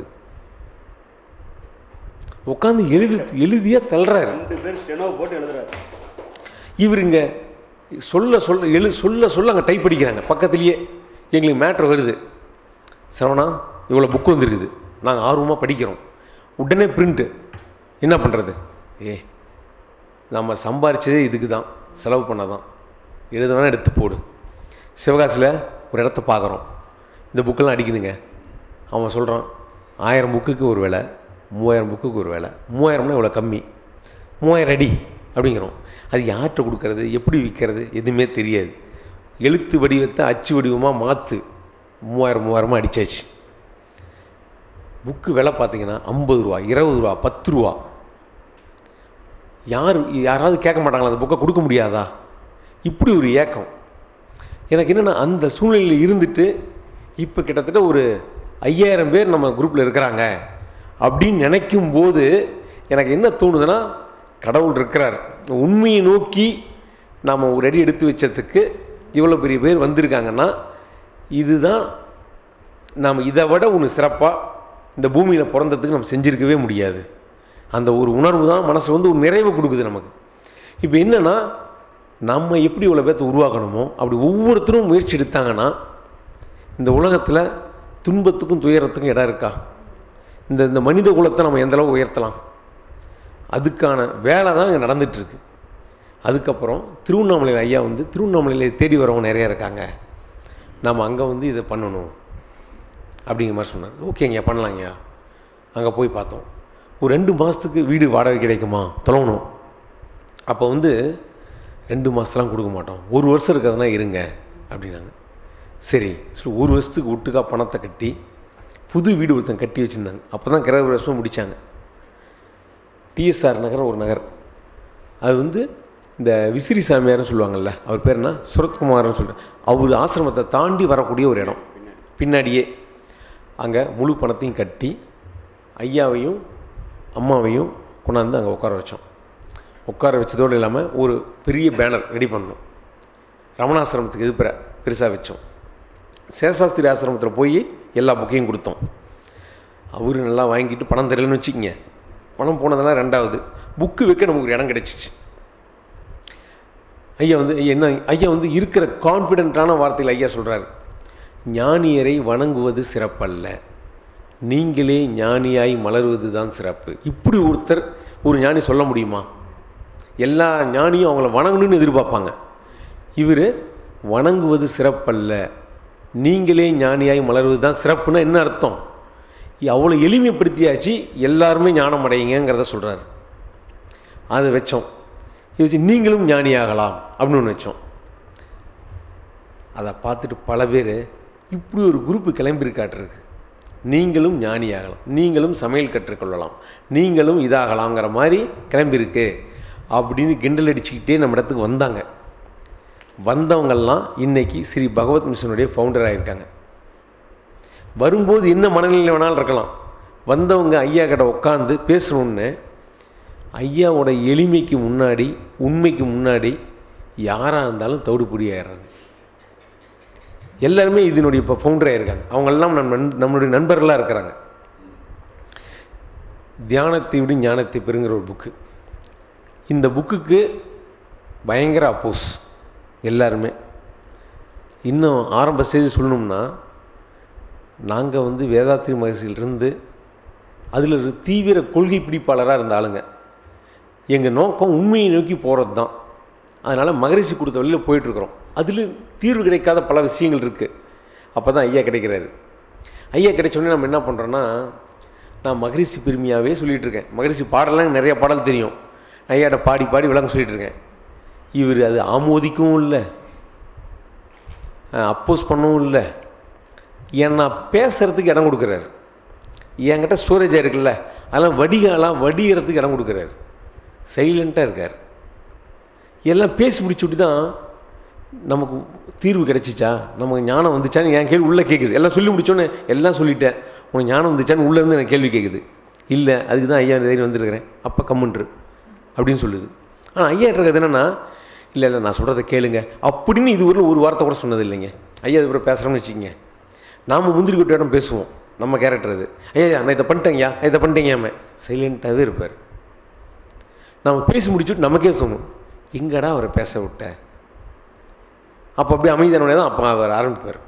உட்காந்து எழுதி எழுதியே தள்ளுறாரு ரெண்டு பேர் ஸ்டெனோ போட்டு எழுதுறாரு இவர் இங்கே சொல்ல சொல்ல எழு சொல்ல சொல்ல அங்கே டைப் அடிக்கிறாங்க பக்கத்துலேயே எங்களுக்கு மேட்ரு வருது சரவணா இவ்வளோ புக்கு வந்திருக்குது நாங்கள் ஆர்வமாக படிக்கிறோம் உடனே பிரிண்ட்டு என்ன பண்ணுறது ஏ நம்ம சம்பாரிச்சதே இதுக்கு தான் செலவு பண்ண தான் எழுத வேணால் எடுத்து போடு சிவகாசியில் ஒரு இடத்த பார்க்குறோம் இந்த புக்கெல்லாம் அடிக்கணுங்க அவன் சொல்கிறான் ஆயிரம் புக்குக்கு ஒரு விலை மூவாயிரம் புக்குக்கு ஒரு வேலை மூவாயிரம்னா இவ்வளோ கம்மி மூவாயிரம் அடி அப்படிங்கிறோம் அது யார்கிட்ட கொடுக்கறது எப்படி விற்கிறது எதுவுமே தெரியாது எழுத்து வடிவத்தை அச்சு வடிவமாக மாற்று மூவாயிரம் மூவாயிரமாக அடித்தாச்சு புக்கு விலை பார்த்தீங்கன்னா ஐம்பது ரூபா இருபது ரூபா பத்து ரூபா யார் யாராவது கேட்க மாட்டாங்களா அந்த புக்கை கொடுக்க முடியாதா இப்படி ஒரு ஏக்கம் எனக்கு என்னென்னா அந்த சூழ்நிலையில் இருந்துட்டு இப்போ கிட்டத்தட்ட ஒரு ஐயாயிரம் பேர் நம்ம குரூப்பில் இருக்கிறாங்க அப்படின்னு நினைக்கும் போது எனக்கு என்ன தோணுதுன்னா கடவுள் இருக்கிறார் உண்மையை நோக்கி நாம் ஒரு அடி எடுத்து வச்சதுக்கு இவ்வளோ பெரிய பேர் வந்திருக்காங்கன்னா இதுதான் நாம் இதை விட ஒன்று சிறப்பாக இந்த பூமியில் பிறந்ததுக்கு நம்ம செஞ்சிருக்கவே முடியாது அந்த ஒரு உணர்வு தான் மனசு வந்து ஒரு நிறைவை கொடுக்குது நமக்கு இப்போ என்னென்னா நம்ம எப்படி இவ்வளோ பேர்த்த உருவாக்கணுமோ அப்படி ஒவ்வொருத்தரும் முயற்சி எடுத்தாங்கன்னா இந்த உலகத்தில் துன்பத்துக்கும் துயரத்துக்கும் இடம் இருக்கா இந்த இந்த மனித குலத்தை நம்ம எந்த அளவுக்கு உயர்த்தலாம் அதுக்கான வேலை தான் இங்கே நடந்துகிட்ருக்கு அதுக்கப்புறம் திருவண்ணாமலையில் ஐயா வந்து திருவண்ணாமலையில் தேடி வரவங்க நிறைய இருக்காங்க நம்ம அங்கே வந்து இதை பண்ணணும் அப்படிங்கிற மாதிரி சொன்னார் ஓகேங்க பண்ணலாங்கய்யா அங்கே போய் பார்த்தோம் ஒரு ரெண்டு மாதத்துக்கு வீடு வாடகை கிடைக்குமா தொலைவணும் அப்போ வந்து ரெண்டு மாதம்லாம் கொடுக்க மாட்டோம் ஒரு வருஷம் இருக்கிறதுனா இருங்க அப்படின்னாங்க சரி சரி ஒரு வருஷத்துக்கு ஒட்டுக்கா பணத்தை கட்டி புது வீடு ஒருத்தன் கட்டி வச்சுருந்தாங்க அப்போ தான் கிரக வருஷம் முடித்தாங்க டிஎஸ்ஆர் நகர் ஒரு நகர் அது வந்து இந்த விசிறி சாமியார்னு சொல்லுவாங்கள்ல அவர் பேர் என்ன சுரத்குமார்னு சொல்லிட்டு அவர் ஆசிரமத்தை தாண்டி வரக்கூடிய ஒரு இடம் பின்னாடியே அங்கே முழு பணத்தையும் கட்டி ஐயாவையும் அம்மாவையும் கொண்டாந்து அங்கே உட்கார வச்சோம் உட்கார வச்சதோடு இல்லாமல் ஒரு பெரிய பேனர் ரெடி பண்ணோம் ரமணாசிரமத்துக்கு எதிர்ப்புற பெருசாக வச்சோம் சேஷாஸ்திரி ஆசிரமத்தில் போய் எல்லா புக்கையும் கொடுத்தோம் அவரு நல்லா வாங்கிட்டு பணம் தெரியலன்னு வச்சுக்கோங்க பணம் போனதெல்லாம் ரெண்டாவது புக்கு வைக்க நமக்கு ஒரு இடம் கிடச்சிச்சு ஐயா வந்து என்ன ஐயா வந்து இருக்கிற கான்ஃபிடென்ட்டான வார்த்தையில் ஐயா சொல்கிறாரு ஞானியரை வணங்குவது சிறப்பல்ல நீங்களே ஞானியாய் மலர்வது தான் சிறப்பு இப்படி ஒருத்தர் ஒரு ஞானி சொல்ல முடியுமா எல்லா ஞானியும் அவங்கள வணங்கணும்னு எதிர்பார்ப்பாங்க இவர் வணங்குவது சிறப்பல்ல நீங்களே ஞானியாய் மலர்வது தான் சிறப்புன்னா என்ன அர்த்தம் அவ்வளோ எளிமைப்படுத்தியாச்சு எல்லாருமே ஞானம் அடையுங்கிறத சொல்கிறார் அதை வச்சோம் இது வச்சு நீங்களும் ஞானியாகலாம் அப்படின்னு ஒன்று வச்சோம் அதை பார்த்துட்டு பல பேர் இப்படி ஒரு குரூப்பு கிளம்பியிருக்காட்டிருக்கு நீங்களும் ஞானியாகலாம் நீங்களும் சமையல் கற்றுக்கொள்ளலாம் நீங்களும் இதாகலாங்கிற மாதிரி கிளம்பியிருக்கு அப்படின்னு கிண்டல் அடிச்சுக்கிட்டே நம்ம இடத்துக்கு வந்தாங்க வந்தவங்கெல்லாம் இன்னைக்கு ஸ்ரீ பகவத் மிஷனுடைய ஃபவுண்டர் ஆகியிருக்காங்க வரும்போது என்ன மனநிலை வேணாலும் இருக்கலாம் வந்தவங்க ஐயா கிட்ட உட்காந்து பேசணுன்னு ஐயாவோட எளிமைக்கு முன்னாடி உண்மைக்கு முன்னாடி யாராக இருந்தாலும் தவிடுபொடி ஆயிடுறாங்க எல்லாருமே இதனுடைய இப்போ ஃபவுண்டராக இருக்காங்க அவங்கெல்லாம் நம் நண் நம்மளுடைய நண்பர்களாக இருக்கிறாங்க தியானத்தை விட ஞானத்தை பெறுங்கிற ஒரு புக்கு இந்த புக்குக்கு பயங்கர அப்போஸ் எல்லாருமே இன்னும் ஆரம்ப ஸ்டேஜ் சொல்லணும்னா நாங்கள் வந்து வேதாத்திரி மகர்ஷியிலிருந்து அதில் ஒரு தீவிர கொள்கை பிடிப்பாளராக இருந்த ஆளுங்க எங்கள் நோக்கம் உண்மையை நோக்கி போகிறது தான் அதனால் மகரிஷி கொடுத்த வழியில் போயிட்டுருக்குறோம் அதில் தீர்வு கிடைக்காத பல விஷயங்கள் இருக்குது அப்போ தான் ஐயா கிடைக்கிறாரு ஐயா கிடைச்சோடனே நம்ம என்ன பண்ணுறோன்னா நான் மகரிஷி பெருமையாகவே சொல்லிகிட்டு இருக்கேன் மகரிஷி பாடலாம் நிறைய பாடல் தெரியும் ஐயாட்ட பாடி பாடி விளங்க சொல்லிகிட்டு இருக்கேன் இவர் அது ஆமோதிக்கவும் இல்லை அப்போஸ் பண்ணவும் இல்லை ஏன்னா பேசுகிறதுக்கு இடம் கொடுக்குறாரு என்கிட்ட ஸ்டோரேஜாக இருக்குல்ல அதெல்லாம் வடிகாலாம் வடிகிறதுக்கு இடம் கொடுக்குறாரு சைலண்ட்டாக இருக்கார் எல்லாம் பேசி முடிச்சுட்டு தான் நமக்கு தீர்வு கிடைச்சிச்சா நமக்கு ஞானம் வந்துச்சான்னு என் கேள்வி உள்ளே கேட்குது எல்லாம் சொல்லி முடிச்சோன்னே எல்லாம் சொல்லிட்டேன் உனக்கு ஞானம் வந்துச்சான்னு உள்ளேருந்து எனக்கு கேள்வி கேட்குது இல்லை அதுக்கு தான் ஐயா தைரியம் வந்துருக்கிறேன் அப்போ கம்முன்று அப்படின்னு சொல்லுது ஆனால் ஐயா இருக்கிறது என்னென்னா இல்லை இல்லை நான் சொல்கிறத கேளுங்க அப்படின்னு இது ஒரு ஒரு வார்த்தை கூட சொன்னது இல்லைங்க ஐயா இது பேசுகிறோம்னு வச்சுக்கோங்க நாம் முந்திரி கொட்ட இடம் பேசுவோம் நம்ம கேரக்டர் அது ஐயா நான் இதை பண்ணிட்டேங்கய்யா இதை பண்ணிட்டேங்கயாம சைலண்ட்டாகவே இருப்பார் நம்ம பேசி முடிச்சுட்டு நமக்கே தோணும் எங்கடா அவரை பேச விட்ட அப்போ அப்படியே அமைதியானோடனே தான் அப்போ அவர் ஆரம்பிப்பார்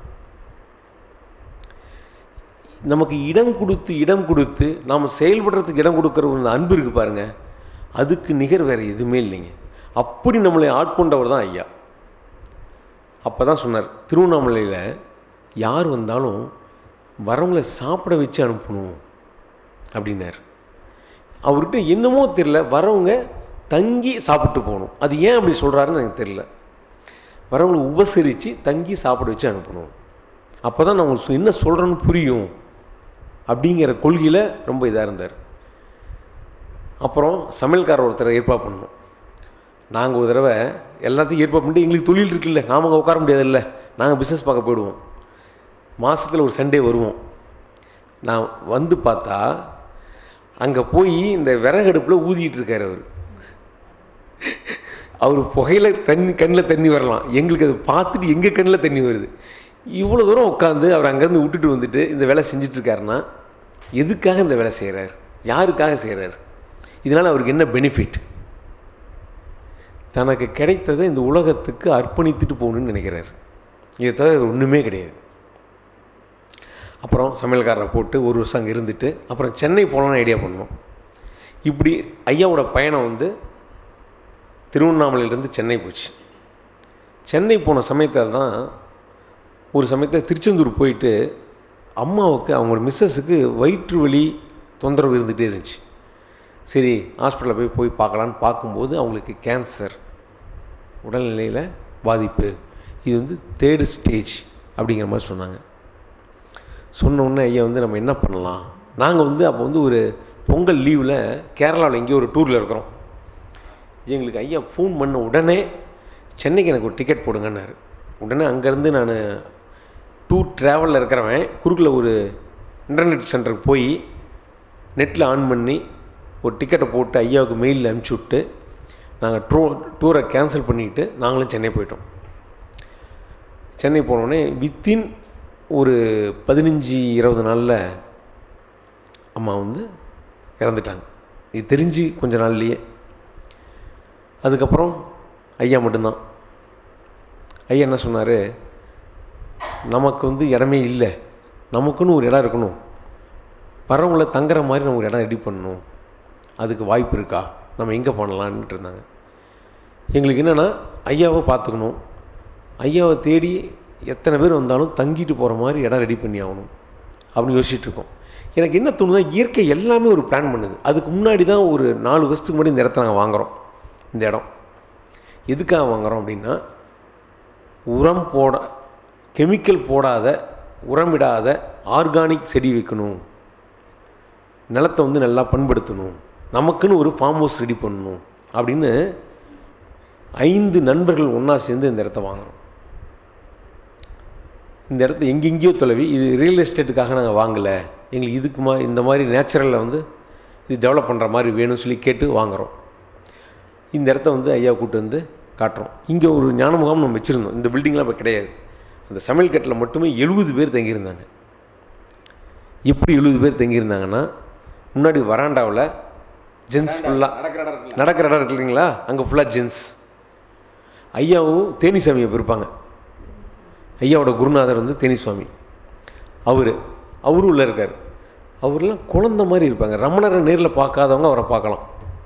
நமக்கு இடம் கொடுத்து இடம் கொடுத்து நாம் செயல்படுறதுக்கு இடம் கொடுக்குற ஒரு அன்பு இருக்குது பாருங்கள் அதுக்கு நிகர் வேறு எதுவுமே இல்லைங்க அப்படி நம்மளை ஆட்கொண்டவர் தான் ஐயா அப்போ தான் சொன்னார் திருவண்ணாமலையில் யார் வந்தாலும் வரவங்களை சாப்பிட வச்சு அனுப்பணும் அப்படின்னார் அவர்கிட்ட என்னமோ தெரில வரவங்க தங்கி சாப்பிட்டு போகணும் அது ஏன் அப்படி சொல்கிறாருன்னு எனக்கு தெரில வரவங்களை உபசரித்து தங்கி சாப்பிட வச்சு அனுப்பணும் அப்போ தான் நான் உங்களுக்கு என்ன சொல்கிறேன்னு புரியும் அப்படிங்கிற கொள்கையில் ரொம்ப இதாக இருந்தார் அப்புறம் சமையல்காரர் ஒருத்தரை ஏற்பாடு பண்ணோம் நாங்கள் ஒரு தடவை எல்லாத்தையும் ஏற்பாடு பண்ணிட்டு எங்களுக்கு தொழில் இருக்குல்ல நாம அங்கே உட்கார முடியாதுல்ல நாங்கள் பிஸ்னஸ் பார்க்க போயிடுவோம் மாதத்தில் ஒரு சண்டே வருவோம் நான் வந்து பார்த்தா அங்கே போய் இந்த விறகடுப்பில் ஊதிட்டு இருக்கார் அவர் அவர் புகையில தண்ணி கண்ணில் தண்ணி வரலாம் எங்களுக்கு அதை பார்த்துட்டு எங்கள் கண்ணில் தண்ணி வருது இவ்வளோ தூரம் உட்காந்து அவர் அங்கேருந்து விட்டுட்டு வந்துட்டு இந்த வேலை செஞ்சிட்ருக்காருன்னா எதுக்காக இந்த வேலை செய்கிறார் யாருக்காக செய்கிறார் இதனால் அவருக்கு என்ன பெனிஃபிட் தனக்கு கிடைத்ததை இந்த உலகத்துக்கு அர்ப்பணித்துட்டு போகணுன்னு நினைக்கிறார் இதை தவிர ஒன்றுமே கிடையாது அப்புறம் சமையல்காரரை போட்டு ஒரு வருஷம் அங்கே இருந்துட்டு அப்புறம் சென்னை போகலான்னு ஐடியா பண்ணோம் இப்படி ஐயாவோட பயணம் வந்து திருவண்ணாமலையிலேருந்து சென்னை போச்சு சென்னை போன சமயத்தில் தான் ஒரு சமயத்தில் திருச்செந்தூர் போயிட்டு அம்மாவுக்கு அவங்களோட மிஸ்ஸஸுக்கு வயிற்று வலி தொந்தரவு இருந்துகிட்டே இருந்துச்சு சரி ஹாஸ்பிட்டலில் போய் போய் பார்க்கலான்னு பார்க்கும்போது அவங்களுக்கு கேன்சர் உடல்நிலையில் பாதிப்பு இது வந்து தேர்டு ஸ்டேஜ் அப்படிங்கிற மாதிரி சொன்னாங்க சொன்ன உடனே ஐயா வந்து நம்ம என்ன பண்ணலாம் நாங்கள் வந்து அப்போ வந்து ஒரு பொங்கல் லீவில் கேரளாவில் எங்கேயோ ஒரு டூரில் இருக்கிறோம் எங்களுக்கு ஐயா ஃபோன் பண்ண உடனே சென்னைக்கு எனக்கு ஒரு டிக்கெட் போடுங்கன்னாரு உடனே அங்கேருந்து நான் டூர் ட்ராவலில் இருக்கிறவன் குறுக்கில் ஒரு இன்டர்நெட் சென்டருக்கு போய் நெட்டில் ஆன் பண்ணி ஒரு டிக்கெட்டை போட்டு ஐயாவுக்கு மெயிலில் அனுப்பிச்சி விட்டு நாங்கள் ட்ரூ டூரை கேன்சல் பண்ணிக்கிட்டு நாங்களும் சென்னை போயிட்டோம் சென்னை போனோடனே வித்தின் ஒரு பதினஞ்சு இருபது நாளில் அம்மா வந்து இறந்துட்டாங்க இது தெரிஞ்சு கொஞ்ச நாள்லையே அதுக்கப்புறம் ஐயா மட்டும்தான் ஐயா என்ன சொன்னார் நமக்கு வந்து இடமே இல்லை நமக்குன்னு ஒரு இடம் இருக்கணும் வரவங்கள தங்குற மாதிரி நம்ம ஒரு இடம் ரெடி பண்ணணும் அதுக்கு வாய்ப்பு இருக்கா நம்ம எங்கே பண்ணலான்ட்டு இருந்தாங்க எங்களுக்கு என்னென்னா ஐயாவை பார்த்துக்கணும் ஐயாவை தேடி எத்தனை பேர் வந்தாலும் தங்கிட்டு போகிற மாதிரி இடம் ரெடி பண்ணி ஆகணும் அப்படின்னு யோசிச்சுட்டு இருக்கோம் எனக்கு என்ன தோணுதா இயற்கை எல்லாமே ஒரு பிளான் பண்ணுது அதுக்கு முன்னாடி தான் ஒரு நாலு வருஷத்துக்கு முன்னாடி இந்த இடத்த நாங்கள் வாங்குகிறோம் இந்த இடம் எதுக்காக வாங்குகிறோம் அப்படின்னா உரம் போட கெமிக்கல் போடாத உரமிடாத ஆர்கானிக் செடி வைக்கணும் நிலத்தை வந்து நல்லா பண்படுத்தணும் நமக்குன்னு ஒரு ஃபார்ம் ஹவுஸ் ரெடி பண்ணணும் அப்படின்னு ஐந்து நண்பர்கள் ஒன்றா சேர்ந்து இந்த இடத்த வாங்குகிறோம் இந்த இடத்த எங்கெங்கேயோ தொலைவி இது ரியல் எஸ்டேட்டுக்காக நாங்கள் வாங்கலை எங்களுக்கு இதுக்கு மா இந்த மாதிரி நேச்சுரலில் வந்து இது டெவலப் பண்ணுற மாதிரி வேணும்னு சொல்லி கேட்டு வாங்குகிறோம் இந்த இடத்த வந்து ஐயா கூட்டு வந்து காட்டுறோம் இங்கே ஒரு ஞான முகாம் நம்ம வச்சுருந்தோம் இந்த பில்டிங்லாம் இப்போ கிடையாது அந்த சமையல் கட்டில் மட்டுமே எழுபது பேர் தங்கியிருந்தாங்க எப்படி எழுபது பேர் தங்கியிருந்தாங்கன்னா முன்னாடி வராண்டாவில் ஜென்ஸ் ஃபுல்லாக நடக்கிற இடம் இருக்கு இல்லைங்களா அங்கே ஃபுல்லாக ஜென்ஸ் ஐயாவும் தேனி சாமியை இருப்பாங்க ஐயாவோட குருநாதர் வந்து தேனி சுவாமி அவர் அவரும் உள்ளே இருக்கார் அவர்லாம் குழந்த மாதிரி இருப்பாங்க ரமணரை நேரில் பார்க்காதவங்க அவரை பார்க்கலாம்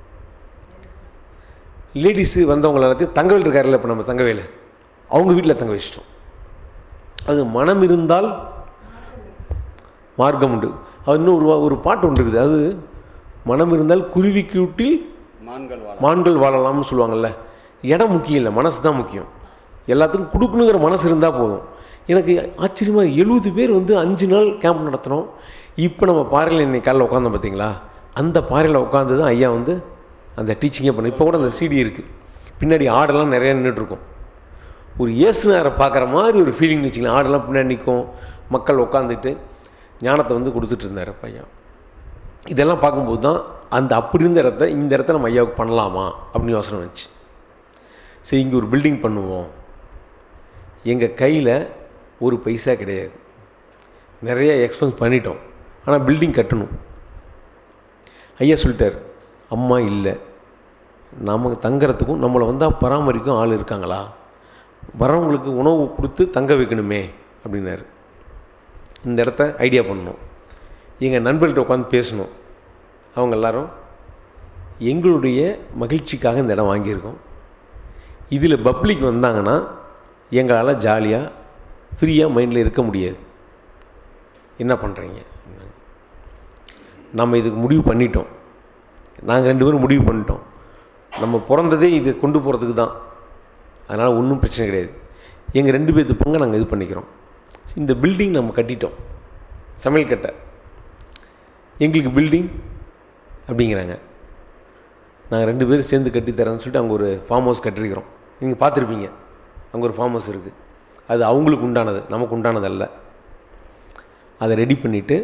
லேடிஸு வந்தவங்க எல்லாத்தையும் தங்கவேல் இருக்கார்ல இப்போ நம்ம தங்கவேல் அவங்க வீட்டில் தங்க வச்சிட்டோம் அது மனம் இருந்தால் மார்க்கம் உண்டு அது இன்னும் ஒரு ஒரு பாட்டு ஒன்று இருக்குது அது மனம் இருந்தால் குருவிக்கு வீட்டில் மான்கள் வாழ மான்கள் வாழலாம்னு சொல்லுவாங்கல்ல இடம் முக்கியம் இல்லை மனசு தான் முக்கியம் எல்லாத்துக்கும் கொடுக்கணுங்கிற மனசு இருந்தால் போதும் எனக்கு ஆச்சரியமாக எழுபது பேர் வந்து அஞ்சு நாள் கேம்ப் நடத்தினோம் இப்போ நம்ம பாறையில் இன்னைக்கு காலையில் உட்காந்தோம் பார்த்தீங்களா அந்த பாறையில் உட்காந்து தான் ஐயா வந்து அந்த டீச்சிங்கே பண்ண இப்போ கூட அந்த சிடி இருக்குது பின்னாடி ஆடெல்லாம் நிறையா நின்றுட்டுருக்கும் ஒரு இயேசுனாரை பார்க்குற மாதிரி ஒரு ஃபீலிங் வச்சுக்கலாம் ஆடெல்லாம் பின்னாடி நிற்கும் மக்கள் உட்காந்துட்டு ஞானத்தை வந்து கொடுத்துட்டு இருந்தார் பையன் இதெல்லாம் பார்க்கும்போது தான் அந்த அப்படி இருந்த இடத்த இந்த இடத்த நம்ம ஐயாவுக்கு பண்ணலாமா அப்படின்னு யோசனை வந்துச்சு சரி இங்கே ஒரு பில்டிங் பண்ணுவோம் எங்கள் கையில் ஒரு பைசா கிடையாது நிறைய எக்ஸ்பென்ஸ் பண்ணிட்டோம் ஆனால் பில்டிங் கட்டணும் ஐயா சொல்லிட்டார் அம்மா இல்லை நமக்கு தங்குறதுக்கும் நம்மளை வந்தால் பராமரிக்கும் ஆள் இருக்காங்களா வரவங்களுக்கு உணவு கொடுத்து தங்க வைக்கணுமே அப்படின்னாரு இந்த இடத்த ஐடியா பண்ணோம் எங்கள் நண்பர்கள்ட்ட உட்காந்து பேசணும் அவங்க எல்லாரும் எங்களுடைய மகிழ்ச்சிக்காக இந்த இடம் வாங்கியிருக்கோம் இதில் பப்ளிக் வந்தாங்கன்னா எங்களால் ஜாலியாக ஃப்ரீயாக மைண்டில் இருக்க முடியாது என்ன பண்ணுறீங்க நம்ம இதுக்கு முடிவு பண்ணிட்டோம் நாங்கள் ரெண்டு பேரும் முடிவு பண்ணிட்டோம் நம்ம பிறந்ததே இதை கொண்டு போகிறதுக்கு தான் அதனால் ஒன்றும் பிரச்சனை கிடையாது எங்கள் ரெண்டு பேர்த்து பங்கை நாங்கள் இது பண்ணிக்கிறோம் இந்த பில்டிங் நம்ம கட்டிட்டோம் சமையல் கட்டை எங்களுக்கு பில்டிங் அப்படிங்கிறாங்க நாங்கள் ரெண்டு பேரும் சேர்ந்து கட்டித்தரேன்னு சொல்லிட்டு அங்கே ஒரு ஃபார்ம் ஹவுஸ் கட்டிருக்கிறோம் நீங்கள் பார்த்துருப்பீங்க அங்கே ஒரு ஃபார்ம் ஹவுஸ் இருக்குது அது அவங்களுக்கு உண்டானது நமக்கு உண்டானது அல்ல அதை ரெடி பண்ணிவிட்டு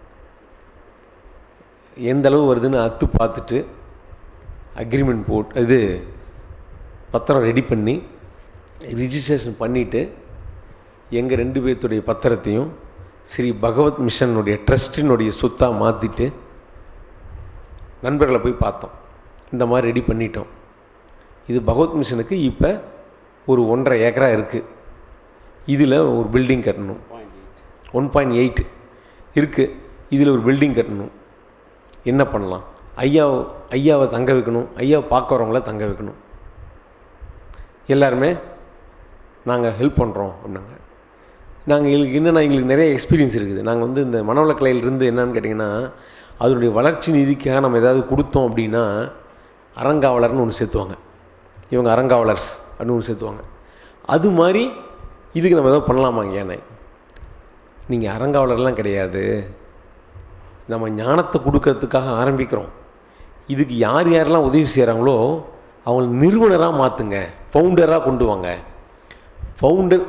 எந்த அளவு வருதுன்னு அத்து பார்த்துட்டு அக்ரிமெண்ட் போட்டு இது பத்திரம் ரெடி பண்ணி ரிஜிஸ்ட்ரேஷன் பண்ணிவிட்டு எங்கள் ரெண்டு பேர்த்துடைய பத்திரத்தையும் ஸ்ரீ பகவத் மிஷனுடைய ட்ரஸ்டினுடைய சொத்தாக மாற்றிட்டு நண்பர்களை போய் பார்த்தோம் இந்த மாதிரி ரெடி பண்ணிட்டோம் இது பகவத் மிஷனுக்கு இப்போ ஒரு ஒன்றரை ஏக்கரா இருக்குது இதில் ஒரு பில்டிங் கட்டணும் ஒன் பாயிண்ட் எயிட் இருக்குது இதில் ஒரு பில்டிங் கட்டணும் என்ன பண்ணலாம் ஐயா ஐயாவை தங்க வைக்கணும் ஐயாவை பார்க்க வரவங்கள தங்க வைக்கணும் எல்லாருமே நாங்கள் ஹெல்ப் பண்ணுறோம் அப்படின்னாங்க நாங்கள் எங்களுக்கு என்னென்னா எங்களுக்கு நிறைய எக்ஸ்பீரியன்ஸ் இருக்குது நாங்கள் வந்து இந்த மனவளக்கலையிலிருந்து என்னன்னு கேட்டிங்கன்னா அதனுடைய வளர்ச்சி நிதிக்காக நம்ம ஏதாவது கொடுத்தோம் அப்படின்னா அறங்காவலர்னு ஒன்று சேர்த்துவாங்க இவங்க அறங்காவலர்ஸ் அப்படின்னு ஒன்று சேர்த்துவாங்க அது மாதிரி இதுக்கு நம்ம ஏதாவது பண்ணலாமாங்க ஏன்னா நீங்கள் அறங்காவலர்லாம் கிடையாது நம்ம ஞானத்தை கொடுக்கறதுக்காக ஆரம்பிக்கிறோம் இதுக்கு யார் யாரெல்லாம் உதவி செய்கிறாங்களோ அவங்கள நிறுவனராக மாற்றுங்க ஃபவுண்டராக கொண்டு வாங்க ஃபவுண்டர்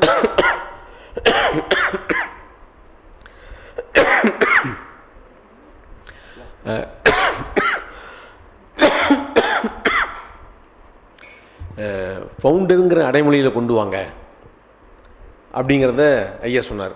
ஃபவுண்டருங்கிற அடைமொழியில் கொண்டு வாங்க அப்படிங்கிறத ஐயா சொன்னார்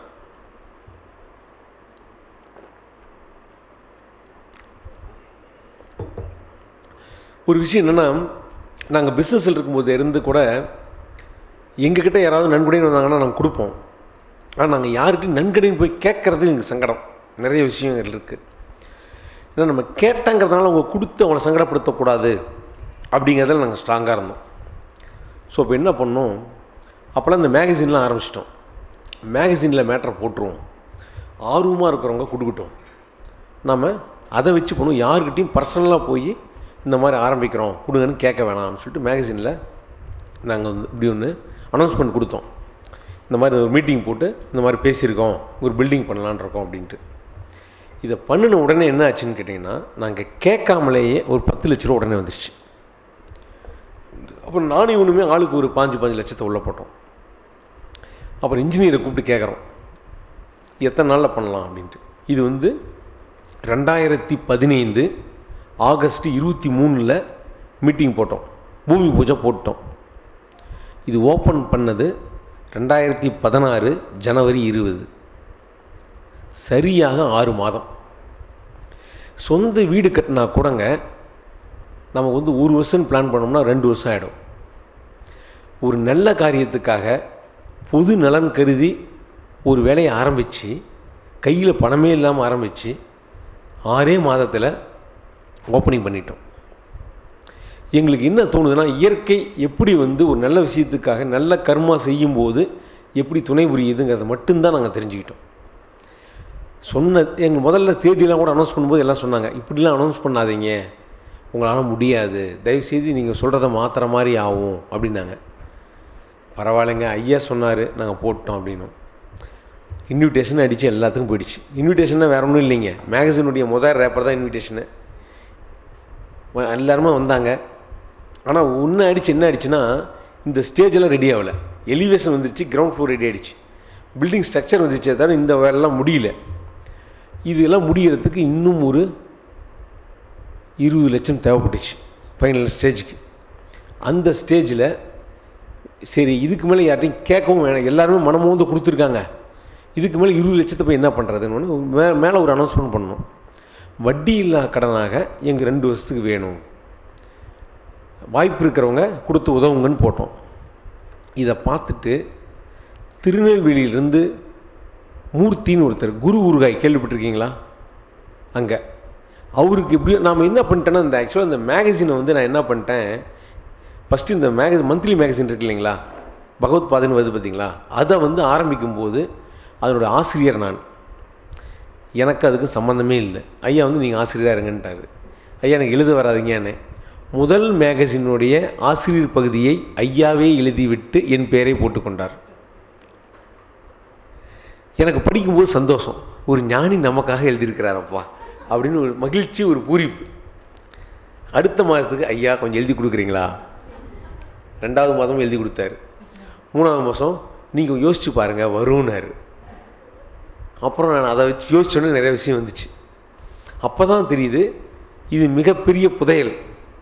ஒரு விஷயம் என்னென்னா நாங்கள் பிஸ்னஸில் இருக்கும்போது இருந்து கூட எங்ககிட்ட யாராவது நன்கொடைன்னு வந்தாங்கன்னா நாங்கள் கொடுப்போம் ஆனால் நாங்கள் யார்கிட்டையும் நன்கொடைன்னு போய் கேட்குறது எங்களுக்கு சங்கடம் நிறைய விஷயங்கள் இருக்குது ஏன்னா நம்ம கேட்டாங்கிறதுனால அவங்க கொடுத்து அவங்கள சங்கடப்படுத்தக்கூடாது அப்படிங்கிறதுல நாங்கள் ஸ்ட்ராங்காக இருந்தோம் ஸோ இப்போ என்ன பண்ணோம் அப்போல்லாம் இந்த மேகசின்லாம் ஆரம்பிச்சிட்டோம் மேகசினில் மேட்ரை போட்டுருவோம் ஆர்வமாக இருக்கிறவங்க கொடுக்கட்டும் நம்ம அதை வச்சு பண்ணுவோம் யாருக்கிட்டையும் பர்சனலாக போய் இந்த மாதிரி ஆரம்பிக்கிறோம் கொடுங்கன்னு கேட்க வேணாம்னு சொல்லிட்டு மேகசினில் நாங்கள் வந்து இப்படி ஒன்று அனௌன்ஸ்மெண்ட் கொடுத்தோம் இந்த மாதிரி ஒரு மீட்டிங் போட்டு இந்த மாதிரி பேசியிருக்கோம் ஒரு பில்டிங் பண்ணலான்னு இருக்கோம் அப்படின்ட்டு இதை பண்ணின உடனே என்ன ஆச்சுன்னு கேட்டிங்கன்னா நாங்கள் கேட்காமலேயே ஒரு பத்து லட்ச ரூபா உடனே வந்துருச்சு அப்புறம் நானும் இவனுமே ஆளுக்கு ஒரு பாஞ்சு பாஞ்சு லட்சத்தை உள்ளே போட்டோம் அப்புறம் இன்ஜினியரை கூப்பிட்டு கேட்குறோம் எத்தனை நாளில் பண்ணலாம் அப்படின்ட்டு இது வந்து ரெண்டாயிரத்தி பதினைந்து ஆகஸ்ட் இருபத்தி மூணில் மீட்டிங் போட்டோம் பூமி பூஜை போட்டோம் இது ஓப்பன் பண்ணது ரெண்டாயிரத்தி பதினாறு ஜனவரி இருபது சரியாக ஆறு மாதம் சொந்த வீடு கட்டினா கூடங்க நம்ம வந்து ஒரு வருஷம் பிளான் பண்ணோம்னா ரெண்டு வருஷம் ஆகிடும் ஒரு நல்ல காரியத்துக்காக பொது நலன் கருதி ஒரு வேலையை ஆரம்பித்து கையில் பணமே இல்லாமல் ஆரம்பித்து ஆறே மாதத்தில் ஓப்பனிங் பண்ணிட்டோம் எங்களுக்கு என்ன தோணுதுன்னா இயற்கை எப்படி வந்து ஒரு நல்ல விஷயத்துக்காக நல்ல கர்மா செய்யும்போது எப்படி துணை புரியுதுங்கிறத மட்டும்தான் நாங்கள் தெரிஞ்சுக்கிட்டோம் சொன்ன எங்கள் முதல்ல தேதியெல்லாம் கூட அனௌன்ஸ் பண்ணும்போது எல்லாம் சொன்னாங்க இப்படிலாம் அனௌன்ஸ் பண்ணாதீங்க உங்களால் முடியாது தயவுசெய்து நீங்கள் சொல்கிறத மாற்றுற மாதிரி ஆகும் அப்படின்னாங்க பரவாயில்லைங்க ஐயா சொன்னார் நாங்கள் போட்டோம் அப்படின்னோம் இன்விடேஷன் அடித்து எல்லாத்துக்கும் போயிடுச்சு இன்விடேஷன்னா வேறு ஒன்றும் இல்லைங்க மேகசினுடைய முதல் ரேப்பர் தான் இன்விடேஷனு எல்லாருமே வந்தாங்க ஆனால் ஒன்று அடிச்சு என்ன ஆயிடுச்சுன்னா இந்த ஸ்டேஜெல்லாம் ரெடி ஆகலை எலிவேஷன் வந்துருச்சு கிரவுண்ட் ஃப்ளோர் ரெடி ஆகிடுச்சு பில்டிங் ஸ்ட்ரக்சர் வந்துருச்சே தவிர இந்த வேலைலாம் முடியல இதெல்லாம் முடிகிறதுக்கு இன்னும் ஒரு இருபது லட்சம் தேவைப்பட்டுச்சு ஃபைனல் ஸ்டேஜுக்கு அந்த ஸ்டேஜில் சரி இதுக்கு மேலே யார்ட்டையும் கேட்கவும் வேணாம் எல்லாருமே மனமோந்து கொடுத்துருக்காங்க இதுக்கு மேலே இருபது லட்சத்தை போய் என்ன பண்ணுறதுன்னு மே மேலே ஒரு அனௌன்ஸ்மெண்ட் பண்ணோம் வட்டி இல்லா கடனாக எங்கள் ரெண்டு வருஷத்துக்கு வேணும் வாய்ப்பு இருக்கிறவங்க கொடுத்து உதவுங்கன்னு போட்டோம் இதை பார்த்துட்டு திருநெல்வேலியிலேருந்து மூர்த்தின்னு ஒருத்தர் குரு ஊறுகாய் கேள்விப்பட்டிருக்கீங்களா அங்கே அவருக்கு எப்படியோ நாம் என்ன பண்ணிட்டேன்னா இந்த ஆக்சுவலாக இந்த மேகசினை வந்து நான் என்ன பண்ணிட்டேன் ஃபஸ்ட்டு இந்த மேகசின் மந்த்லி மேகசின் இருக்கு இல்லைங்களா பகவத் பாதைன்னு வருது பார்த்தீங்களா அதை வந்து ஆரம்பிக்கும்போது அதனோட ஆசிரியர் நான் எனக்கு அதுக்கு சம்மந்தமே இல்லை ஐயா வந்து நீங்கள் ஆசிரியராக இருங்கன்ட்டார் ஐயா எனக்கு எழுத வராதுங்கன்னு முதல் மேகசினுடைய ஆசிரியர் பகுதியை ஐயாவே எழுதிவிட்டு என் பெயரை போட்டுக்கொண்டார் எனக்கு படிக்கும்போது சந்தோஷம் ஒரு ஞானி நமக்காக எழுதியிருக்கிறாரப்பா அப்படின்னு ஒரு மகிழ்ச்சி ஒரு பூரிப்பு அடுத்த மாதத்துக்கு ஐயா கொஞ்சம் எழுதி கொடுக்குறீங்களா ரெண்டாவது மாதம் எழுதி கொடுத்தாரு மூணாவது மாதம் நீங்கள் யோசிச்சு பாருங்கள் வரும்னாரு அப்புறம் நான் அதை வச்சு யோசிச்சோன்னே நிறைய விஷயம் வந்துச்சு அப்போ தான் தெரியுது இது மிகப்பெரிய புதையல்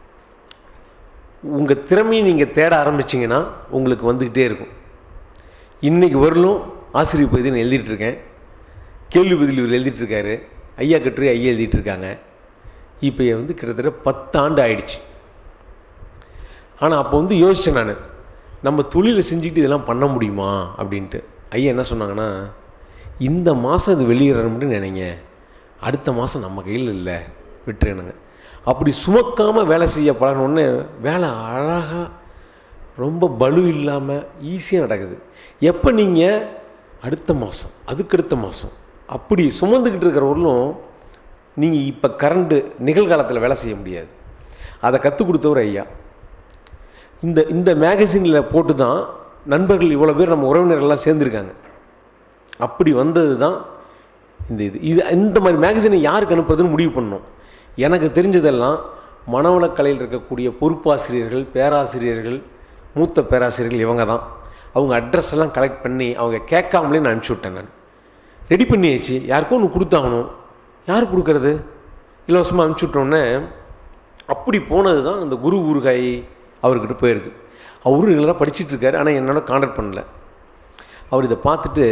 உங்கள் திறமையை நீங்கள் தேட ஆரம்பிச்சிங்கன்னா உங்களுக்கு வந்துக்கிட்டே இருக்கும் இன்றைக்கி வரலும் ஆசிரியர் பகுதி நான் எழுதிட்டு இருக்கேன் கேள்வி பதில் இவர் எழுதிட்டு இருக்காரு ஐயா கட்டுரை ஐயா எழுதிட்டு இருக்காங்க இப்போ வந்து கிட்டத்தட்ட பத்தாண்டு ஆயிடுச்சு ஆனால் அப்போ வந்து யோசித்தேன் நான் நம்ம தொழிலை செஞ்சுட்டு இதெல்லாம் பண்ண முடியுமா அப்படின்ட்டு ஐயா என்ன சொன்னாங்கன்னா இந்த மாதம் இது வெளியிடணும்னு நினைங்க அடுத்த மாதம் நம்ம கையில் இல்லை விட்டுருனுங்க அப்படி சுமக்காமல் வேலை செய்ய பழகணுன்னு வேலை அழகாக ரொம்ப பலு இல்லாமல் ஈஸியாக நடக்குது எப்போ நீங்கள் அடுத்த மாதம் அதுக்கடுத்த மாதம் அப்படி சுமந்துக்கிட்டு இருக்கிறவர்களும் நீங்கள் இப்போ கரண்டு நிகழ்காலத்தில் வேலை செய்ய முடியாது அதை கற்றுக் கொடுத்தவர் ஐயா இந்த இந்த மேகசினில் போட்டு தான் நண்பர்கள் இவ்வளோ பேர் நம்ம உறவினர்கள்லாம் சேர்ந்துருக்காங்க அப்படி வந்தது தான் இந்த இது இது இந்த மாதிரி மேகசினை யாருக்கு அனுப்புறதுன்னு முடிவு பண்ணோம் எனக்கு தெரிஞ்சதெல்லாம் மனவளக்கலையில் இருக்கக்கூடிய பொறுப்பாசிரியர்கள் பேராசிரியர்கள் மூத்த பேராசிரியர்கள் இவங்க தான் அவங்க அட்ரஸ் எல்லாம் கலெக்ட் பண்ணி அவங்க கேட்காமலே நான் அனுப்பிச்சி விட்டேன் நான் ரெடி பண்ணியாச்சு யாருக்கும் ஒன்று கொடுத்தாகணும் யார் கொடுக்கறது இலவசமாக அனுப்பிச்சி விட்டோன்னே அப்படி போனது தான் அந்த குரு ஊறுகாய் அவர்கிட்ட போயிருக்கு அவரும் ரெகுலராக படிச்சுட்டு இருக்காரு ஆனால் என்னோட கான்டாக்ட் பண்ணல அவர் இதை பார்த்துட்டு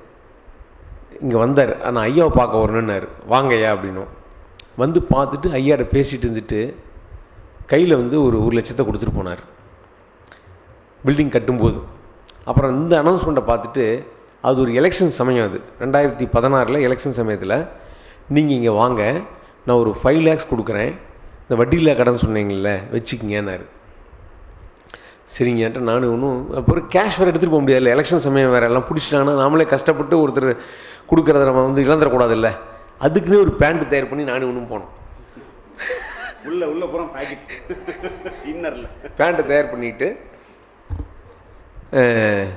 இங்கே வந்தார் ஆனால் ஐயாவை பார்க்க வரணுன்னாரு வாங்கய்யா அப்படின்னும் வந்து பார்த்துட்டு ஐயாட்ட பேசிட்டு இருந்துட்டு கையில் வந்து ஒரு ஒரு லட்சத்தை கொடுத்துட்டு போனார் பில்டிங் கட்டும்போது அப்புறம் இந்த அனௌன்ஸ்மெண்ட்டை பார்த்துட்டு அது ஒரு எலெக்ஷன் சமயம் அது ரெண்டாயிரத்தி பதினாறில் எலெக்ஷன் சமயத்தில் நீங்கள் இங்கே வாங்க நான் ஒரு ஃபைவ் லேக்ஸ் கொடுக்குறேன் இந்த வட்டியில் கடன் சொன்னீங்கல்ல வச்சுக்கிங்கன்னாரு சரிங்கன்ட்டு நானும் ஒன்றும் அப்புறம் கேஷ் வேறு எடுத்துகிட்டு போக முடியாதுல்ல எலெக்ஷன் சமயம் வேறு எல்லாம் பிடிச்சிட்டாங்கன்னா நாமளே கஷ்டப்பட்டு ஒருத்தர் கொடுக்குறத நம்ம வந்து இழந்துடக்கூடாதுல்ல அதுக்குன்னே ஒரு பேண்ட் தயார் பண்ணி நானும் ஒன்றும் போனோம் உள்ள உள்ள போகிறோம் பாக்கெட் இன்னரில் பேண்ட்டை தயார் பண்ணிட்டு அஹ்,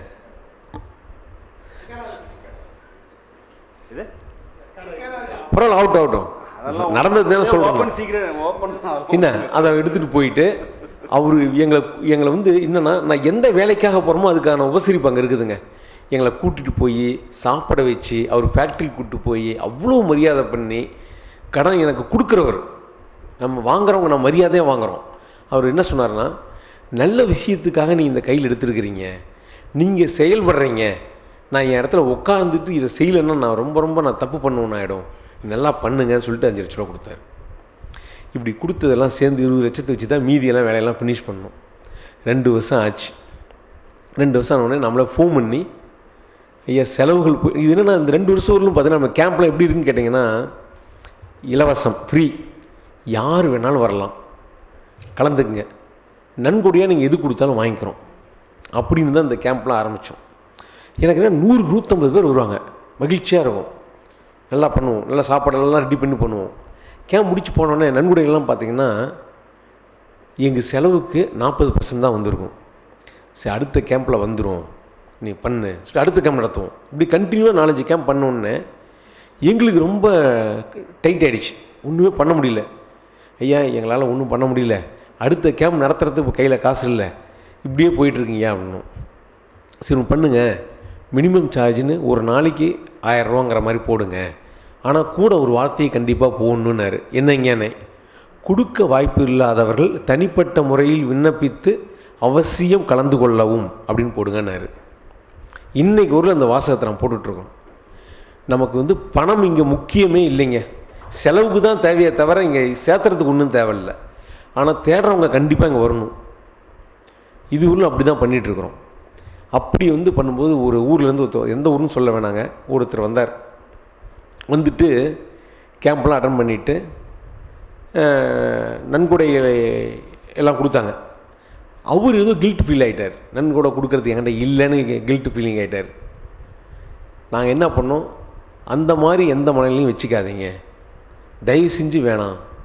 இது பரவாயில்ல அவுட் அவுட்டும் நடந்தது தானே சொல்கிறோம் ஓப்பன் சீக்கிரம் ஓப்பன் என்ன அதை எடுத்துகிட்டு போயிட்டு அவர் எங்களை எங்களை வந்து என்னென்னா நான் எந்த வேலைக்காக போகிறோமோ அதுக்கான உபசரிப்பு அங்கே இருக்குதுங்க எங்களை கூட்டிகிட்டு போய் சாப்பிட வச்சு அவர் ஃபேக்ட்ரி கூப்பிட்டு போய் அவ்வளோ மரியாதை பண்ணி கடன் எனக்கு கொடுக்குறவர் நம்ம வாங்குறவங்க நான் மரியாதையாக வாங்குறோம் அவர் என்ன சொன்னார்னா நல்ல விஷயத்துக்காக நீ இந்த கையில் எடுத்துருக்கிறீங்க நீங்கள் செயல்படுறீங்க நான் என் இடத்துல உட்காந்துட்டு இதை செய்யலைன்னா நான் ரொம்ப ரொம்ப நான் தப்பு பண்ணுவேன் ஆகிடும் நல்லா பண்ணுங்கன்னு சொல்லிட்டு அஞ்சு லட்ச ரூபா கொடுத்தாரு இப்படி கொடுத்ததெல்லாம் சேர்ந்து இருபது லட்சத்தை வச்சு தான் மீதியெல்லாம் வேலையெல்லாம் ஃபினிஷ் பண்ணோம் ரெண்டு வருஷம் ஆச்சு ரெண்டு வருஷம் ஆனோடனே நம்மளை ஃபோன் பண்ணி ஐயா செலவுகள் போய் இது என்னன்னா இந்த ரெண்டு வருஷம் வரலும் பார்த்தீங்கன்னா நம்ம கேம்பில் எப்படி இருக்குன்னு கேட்டிங்கன்னா இலவசம் ஃப்ரீ யார் வேணாலும் வரலாம் கலந்துக்குங்க நன்கொடையாக நீங்கள் எது கொடுத்தாலும் வாங்கிக்கிறோம் அப்படின்னு தான் இந்த கேம்ப்லாம் ஆரம்பித்தோம் எனக்கு என்ன நூறு நூற்றம்பது பேர் வருவாங்க மகிழ்ச்சியாக இருக்கும் நல்லா பண்ணுவோம் நல்லா சாப்பாடெல்லாம் ரெடி பண்ணி பண்ணுவோம் கேம்ப் முடிச்சு போனோடனே நன்கொடைகள்லாம் பார்த்தீங்கன்னா எங்கள் செலவுக்கு நாற்பது பர்சன்ட் தான் வந்திருக்கும் சரி அடுத்த கேம்பில் வந்துடும் நீ பண்ணு சரி அடுத்த கேம்ப் நடத்துவோம் இப்படி கண்டினியூவாக நாலஞ்சு கேம்ப் பண்ணோன்னே எங்களுக்கு ரொம்ப டைட் ஆகிடுச்சு ஒன்றுமே பண்ண முடியல ஐயா எங்களால் ஒன்றும் பண்ண முடியல அடுத்த கேம்ப் நடத்துறதுக்கு இப்போ கையில் காசு இல்லை இப்படியே போயிட்டுருக்கீங்க அப்படின்னும் சரி ஒன்று பண்ணுங்க மினிமம் சார்ஜ்னு ஒரு நாளைக்கு ஆயரூவாங்கிற மாதிரி போடுங்க ஆனால் கூட ஒரு வார்த்தையை கண்டிப்பாக போடணுன்னாரு என்னங்கண்ணே கொடுக்க வாய்ப்பு இல்லாதவர்கள் தனிப்பட்ட முறையில் விண்ணப்பித்து அவசியம் கலந்து கொள்ளவும் அப்படின்னு போடுங்கன்னாரு இன்னைக்கு ஒரு அந்த வாசகத்தை நான் போட்டுட்ருக்கோம் நமக்கு வந்து பணம் இங்கே முக்கியமே இல்லைங்க செலவுக்கு தான் தேவையே தவிர இங்கே சேர்த்துறதுக்கு ஒன்றும் தேவையில்லை ஆனால் தேடுறவங்க கண்டிப்பாக இங்கே வரணும் இது ஊரில் அப்படி தான் பண்ணிகிட்ருக்குறோம் அப்படி வந்து பண்ணும்போது ஒரு ஊர்லேருந்து ஒருத்தர் எந்த ஊருன்னு சொல்ல வேணாங்க ஒருத்தர் வந்தார் வந்துட்டு கேம்ப்லாம் அட்டன் பண்ணிவிட்டு நன்கொடைகளை எல்லாம் கொடுத்தாங்க அவர் ஏதோ கில்ட் ஃபீல் ஆகிட்டார் நன்கொடை கொடுக்கறது என்கிட்ட இல்லைன்னு கில்ட் ஃபீலிங் ஆகிட்டார் நாங்கள் என்ன பண்ணோம் அந்த மாதிரி எந்த மனையிலையும் வச்சுக்காதீங்க தயவு செஞ்சு வேணாம்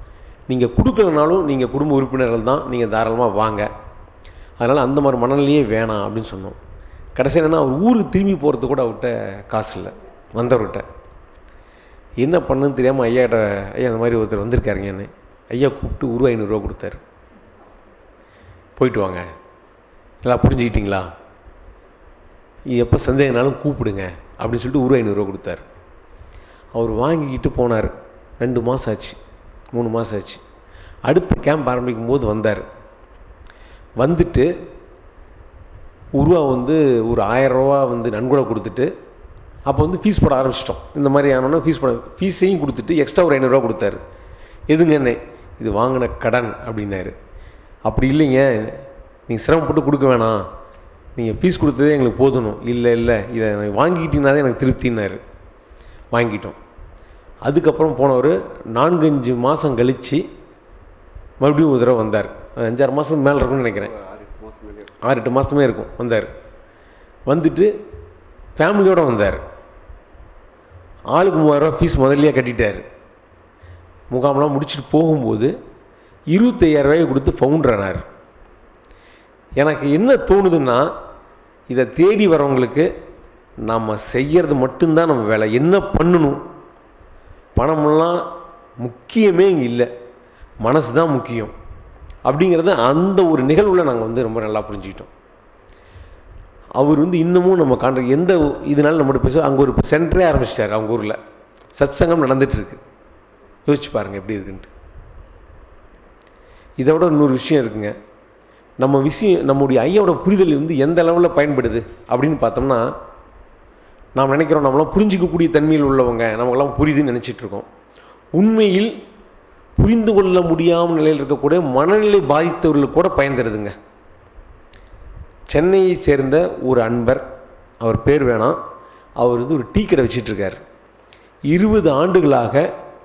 நீங்கள் கொடுக்கலனாலும் நீங்கள் குடும்ப உறுப்பினர்கள் தான் நீங்கள் தாராளமாக வாங்க அதனால் அந்த மாதிரி மனநிலையே வேணாம் அப்படின்னு சொன்னோம் கடைசி என்னென்னா அவர் ஊருக்கு திரும்பி போகிறது கூட அவர்கிட்ட காசு இல்லை வந்தவர்கிட்ட என்ன பண்ணுன்னு தெரியாமல் ஐயாட்ட ஐயா அந்த மாதிரி ஒருத்தர் வந்திருக்காருங்கன்னு ஐயா கூப்பிட்டு ஒரு ஐநூறுரூவா கொடுத்தாரு போயிட்டு வாங்க எல்லாம் புரிஞ்சுக்கிட்டீங்களா எப்போ சந்தேகனாலும் கூப்பிடுங்க அப்படின்னு சொல்லிட்டு ஒரு ஐநூறுரூவா கொடுத்தாரு அவர் வாங்கிக்கிட்டு போனார் ரெண்டு மாதம் ஆச்சு மூணு மாதம் ஆச்சு அடுத்த கேம்ப் ஆரம்பிக்கும் போது வந்தார் வந்துட்டு உருவா வந்து ஒரு ஆயரூவா வந்து நன்கொடை கொடுத்துட்டு அப்போ வந்து ஃபீஸ் போட ஆரம்பிச்சிட்டோம் இந்த மாதிரி ஆனோன்னா ஃபீஸ் போட ஃபீஸையும் கொடுத்துட்டு எக்ஸ்ட்ரா ஒரு ஐநூறுரூவா கொடுத்தாரு எதுங்கண்ணே இது வாங்கின கடன் அப்படின்னாரு அப்படி இல்லைங்க நீங்கள் சிரமப்பட்டு கொடுக்க வேணாம் நீங்கள் ஃபீஸ் கொடுத்ததே எங்களுக்கு போதணும் இல்லை இல்லை இதை வாங்கிக்கிட்டீங்கன்னா தான் எனக்கு திருப்தின்னாரு வாங்கிட்டோம் அதுக்கப்புறம் போனவர் நான்கஞ்சு மாதம் கழித்து மறுபடியும் ஒரு தடவை வந்தார் அது அஞ்சாறு மாதம் மேலே இருக்கும்னு நினைக்கிறேன் ஆறு எட்டு மாதம் மேலே இருக்கும். ஆறு எட்டு மாதமே இருக்கும் வந்தார் வந்துட்டு ஃபேமிலியோடு வந்தார் ஆளுக்கு மூவாயிரரூவா ஃபீஸ் முதல்லயே கட்டிட்டார் முகாம்லாம் முடிச்சுட்டு போகும்போது இருபத்தையாயிரரூவாயை கொடுத்து ஃபவுண்டர் ஆனார் எனக்கு என்ன தோணுதுன்னா இதை தேடி வரவங்களுக்கு நம்ம செய்கிறது மட்டும்தான் நம்ம வேலை என்ன பண்ணணும் பணமெல்லாம் முக்கியமே இங்கே இல்லை மனசு தான் முக்கியம் அப்படிங்கிறத அந்த ஒரு நிகழ்வில் நாங்கள் வந்து ரொம்ப நல்லா புரிஞ்சுக்கிட்டோம் அவர் வந்து இன்னமும் நம்ம காண்ற எந்த இதனால நம்மகிட்ட பேச அங்கே ஒரு சென்டரே ஆரம்பிச்சிட்டார் அவங்க ஊரில் சத்சங்கம் நடந்துகிட்ருக்கு யோசிச்சு பாருங்கள் எப்படி இருக்குன்ட்டு இதை விட இன்னொரு விஷயம் இருக்குங்க நம்ம விஷயம் நம்முடைய ஐயாவோட புரிதல் வந்து எந்த அளவில் பயன்படுது அப்படின்னு பார்த்தோம்னா நாம் நினைக்கிறோம் நம்மளாம் புரிஞ்சிக்கக்கூடிய தன்மையில் உள்ளவங்க நமக்கெல்லாம் புரியுதுன்னு நினச்சிட்டு இருக்கோம் உண்மையில் புரிந்து கொள்ள முடியாமல் நிலையில் இருக்கக்கூடிய மனநிலை பாதித்தவர்களுக்கு கூட பயன் சென்னையை சேர்ந்த ஒரு அன்பர் அவர் பேர் வேணாம் அவர் வந்து ஒரு டீ கடை வச்சிட்ருக்கார் இருபது ஆண்டுகளாக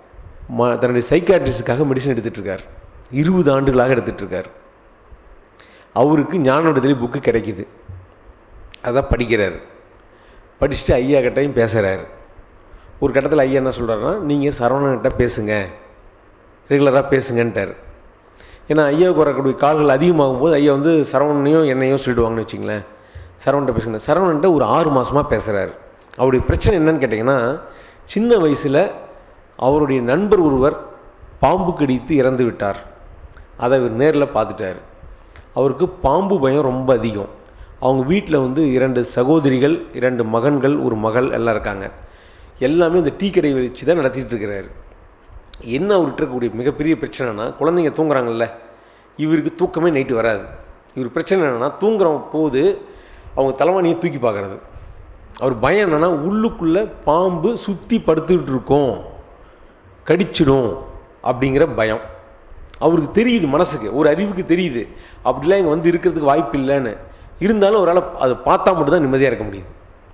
ம தன்னுடைய சைக்காட்ரிஸ்டுக்காக மெடிசன் எடுத்துகிட்டு இருக்கார் இருபது ஆண்டுகளாக எடுத்துகிட்டு இருக்கார் அவருக்கு ஞான விடுதலை புக்கு கிடைக்குது அதை படிக்கிறார் படிச்சுட்டு ஐயா கிட்டையும் பேசுகிறாரு ஒரு கட்டத்தில் ஐயா என்ன சொல்கிறாருன்னா நீங்கள் சரவணன்கிட்ட பேசுங்க ரெகுலராக பேசுங்கன்ட்டார் ஏன்னா ஐயாவுக்கு வரக்கூடிய கால்கள் அதிகமாகும் போது ஐயா வந்து சரவணனையும் என்னையும் சொல்லிடுவாங்கன்னு வச்சிங்களேன் சரவண்கிட்ட பேசுங்க சரவணன்ட்ட ஒரு ஆறு மாதமாக பேசுகிறாரு அவருடைய பிரச்சனை என்னன்னு கேட்டிங்கன்னா சின்ன வயசில் அவருடைய நண்பர் ஒருவர் பாம்பு கடித்து இறந்து விட்டார் அதை இவர் நேரில் பார்த்துட்டார் அவருக்கு பாம்பு பயம் ரொம்ப அதிகம் அவங்க வீட்டில் வந்து இரண்டு சகோதரிகள் இரண்டு மகன்கள் ஒரு மகள் எல்லாம் இருக்காங்க எல்லாமே இந்த டீ கடை வச்சு தான் நடத்திட்டு இருக்கிறாரு என்ன அவர்கிட்ட இருக்கக்கூடிய மிகப்பெரிய பிரச்சனைனா குழந்தைங்க தூங்குறாங்கல்ல இவருக்கு தூக்கமே நைட்டு வராது இவர் பிரச்சனை என்னென்னா தூங்குற போது அவங்க தலைவாணியை தூக்கி பார்க்குறது அவர் பயம் என்னென்னா உள்ளுக்குள்ளே பாம்பு சுற்றி படுத்துக்கிட்டு இருக்கோம் கடிச்சிடும் அப்படிங்கிற பயம் அவருக்கு தெரியுது மனசுக்கு ஒரு அறிவுக்கு தெரியுது அப்படிலாம் இங்கே வந்து இருக்கிறதுக்கு வாய்ப்பு இல்லைன்னு இருந்தாலும் அவரால் அதை பார்த்தா மட்டும்தான் நிம்மதியாக இருக்க முடியுது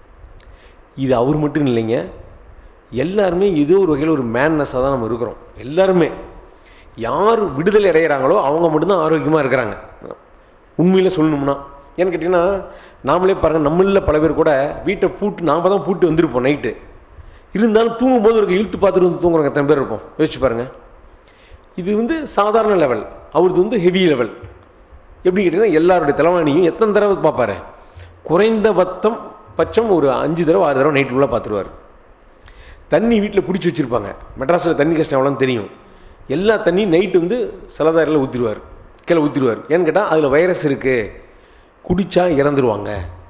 இது அவர் மட்டும் இல்லைங்க எல்லாருமே ஏதோ ஒரு வகையில் ஒரு மேன்னஸாக தான் நம்ம இருக்கிறோம் எல்லாருமே யார் விடுதலை அடைகிறாங்களோ அவங்க மட்டும்தான் ஆரோக்கியமாக இருக்கிறாங்க உண்மையில் சொல்லணும்னா ஏன்னு கேட்டிங்கன்னா நாமளே பாருங்கள் நம்மளில் பல பேர் கூட வீட்டை பூட்டு நாம் தான் பூட்டு வந்திருப்போம் நைட்டு இருந்தாலும் தூங்கும்போது ஒரு இழுத்து பார்த்துட்டு வந்து தூங்குறவங்க எத்தனை பேர் இருப்போம் யோசிச்சு பாருங்கள் இது வந்து சாதாரண லெவல் அவரது வந்து ஹெவி லெவல் எப்படி கேட்டிங்கன்னா எல்லாருடைய தலைவாணியும் எத்தனை தடவை பார்ப்பாரு குறைந்தபட்சம் பட்சம் ஒரு அஞ்சு தடவை ஆறு தடவை நைட்டுக்குள்ளே பார்த்துருவார் தண்ணி வீட்டில் பிடிச்சி வச்சுருப்பாங்க மெட்ராஸில் தண்ணி கஷ்டம் எவ்வளோன்னு தெரியும் எல்லா தண்ணியும் நைட்டு வந்து சிலதாரில் ஊற்றிடுவார் கீழே ஊற்றிடுவார் ஏன்னு கேட்டால் அதில் வைரஸ் இருக்குது குடித்தா இறந்துருவாங்க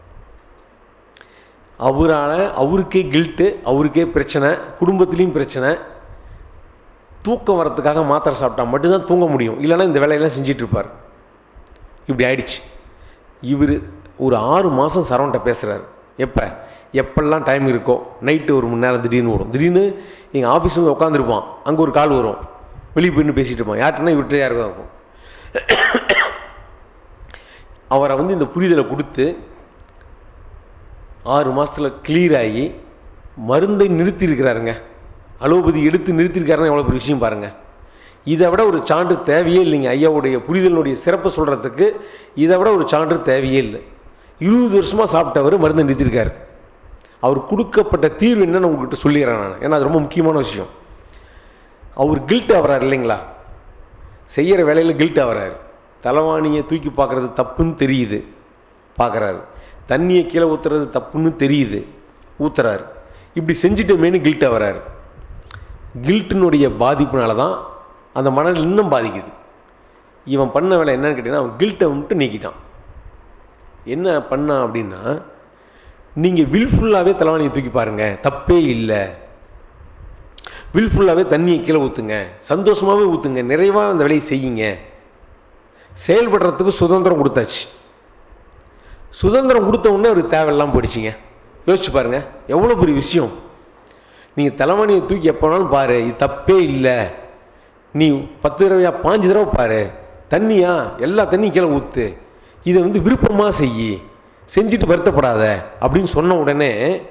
அவரால் அவருக்கே கில்ட்டு அவருக்கே பிரச்சனை குடும்பத்துலேயும் பிரச்சனை தூக்கம் வரத்துக்காக மாத்திரை சாப்பிட்டா மட்டும்தான் தூங்க முடியும் இல்லைன்னா இந்த வேலையெல்லாம் செஞ்சிட்டு இருப்பார் இப்படி ஆயிடுச்சு இவர் ஒரு ஆறு மாதம் சரவண்ட பேசுகிறார் எப்போ எப்பெல்லாம் டைம் இருக்கோ நைட்டு ஒரு மணி நேரம் திடீர்னு வரும் திடீர்னு எங்கள் ஆஃபீஸ் வந்து உட்காந்துருப்பான் அங்கே ஒரு கால் வரும் வெளியே போயின்னு பேசிகிட்டு இருப்பான் யார்கிட்டனா இவர்கிட்ட யாருக்கும் இருக்கும் அவரை வந்து இந்த புரிதலை கொடுத்து ஆறு மாதத்தில் கிளியர் ஆகி மருந்தை நிறுத்தியிருக்கிறாருங்க அலோபதி எடுத்து நிறுத்தியிருக்காருன்னா எவ்வளோ பெரிய விஷயம் பாருங்கள் இதை விட ஒரு சான்று தேவையே இல்லைங்க ஐயாவுடைய புரிதலுடைய சிறப்பை சொல்கிறதுக்கு இதை விட ஒரு சான்று தேவையே இல்லை இருபது வருஷமாக சாப்பிட்டவர் மருந்தை நிறுத்தியிருக்காரு அவர் கொடுக்கப்பட்ட தீர்வு என்னன்னு உங்ககிட்ட சொல்லிடுறேன் நான் ஏன்னா அது ரொம்ப முக்கியமான விஷயம் அவர் கில்ட் ஆகிறார் இல்லைங்களா செய்கிற வேலையில் கில்ட்டாக வராரு தலைவாணியை தூக்கி பார்க்குறது தப்புன்னு தெரியுது பார்க்குறாரு தண்ணியை கீழே ஊற்றுறது தப்புன்னு தெரியுது ஊத்துறாரு இப்படி செஞ்சுட்டோமேனு கில்ட்டாக வராரு கில்ட்டினுடைய பாதிப்புனால தான் அந்த மணல் இன்னும் பாதிக்குது இவன் பண்ண வேலை என்னன்னு கேட்டிங்கன்னா அவன் கில்ட்டை மட்டும் நீக்கிட்டான் என்ன பண்ணான் அப்படின்னா நீங்கள் வில்ஃபுல்லாகவே தலைவாணியை தூக்கி பாருங்கள் தப்பே இல்லை வில்ஃபுல்லாகவே தண்ணியை கீழே ஊற்றுங்க சந்தோஷமாகவே ஊற்றுங்க நிறைவாக அந்த வேலையை செய்யுங்க செயல்படுறதுக்கு சுதந்திரம் கொடுத்தாச்சு சுதந்திரம் கொடுத்த உடனே அவருக்கு தேவையெல்லாம் போயிடுச்சிங்க யோசிச்சு பாருங்க எவ்வளோ பெரிய விஷயம் நீங்கள் தலைவாணியை தூக்கி எப்போனாலும் பாரு இது தப்பே இல்லை நீ பத்து தடவையா பாஞ்சு தடவை பாரு தண்ணியா எல்லா தண்ணியும் கீழே ஊற்று இதை வந்து விருப்பமாக செய் செஞ்சுட்டு வருத்தப்படாத அப்படின்னு சொன்ன உடனே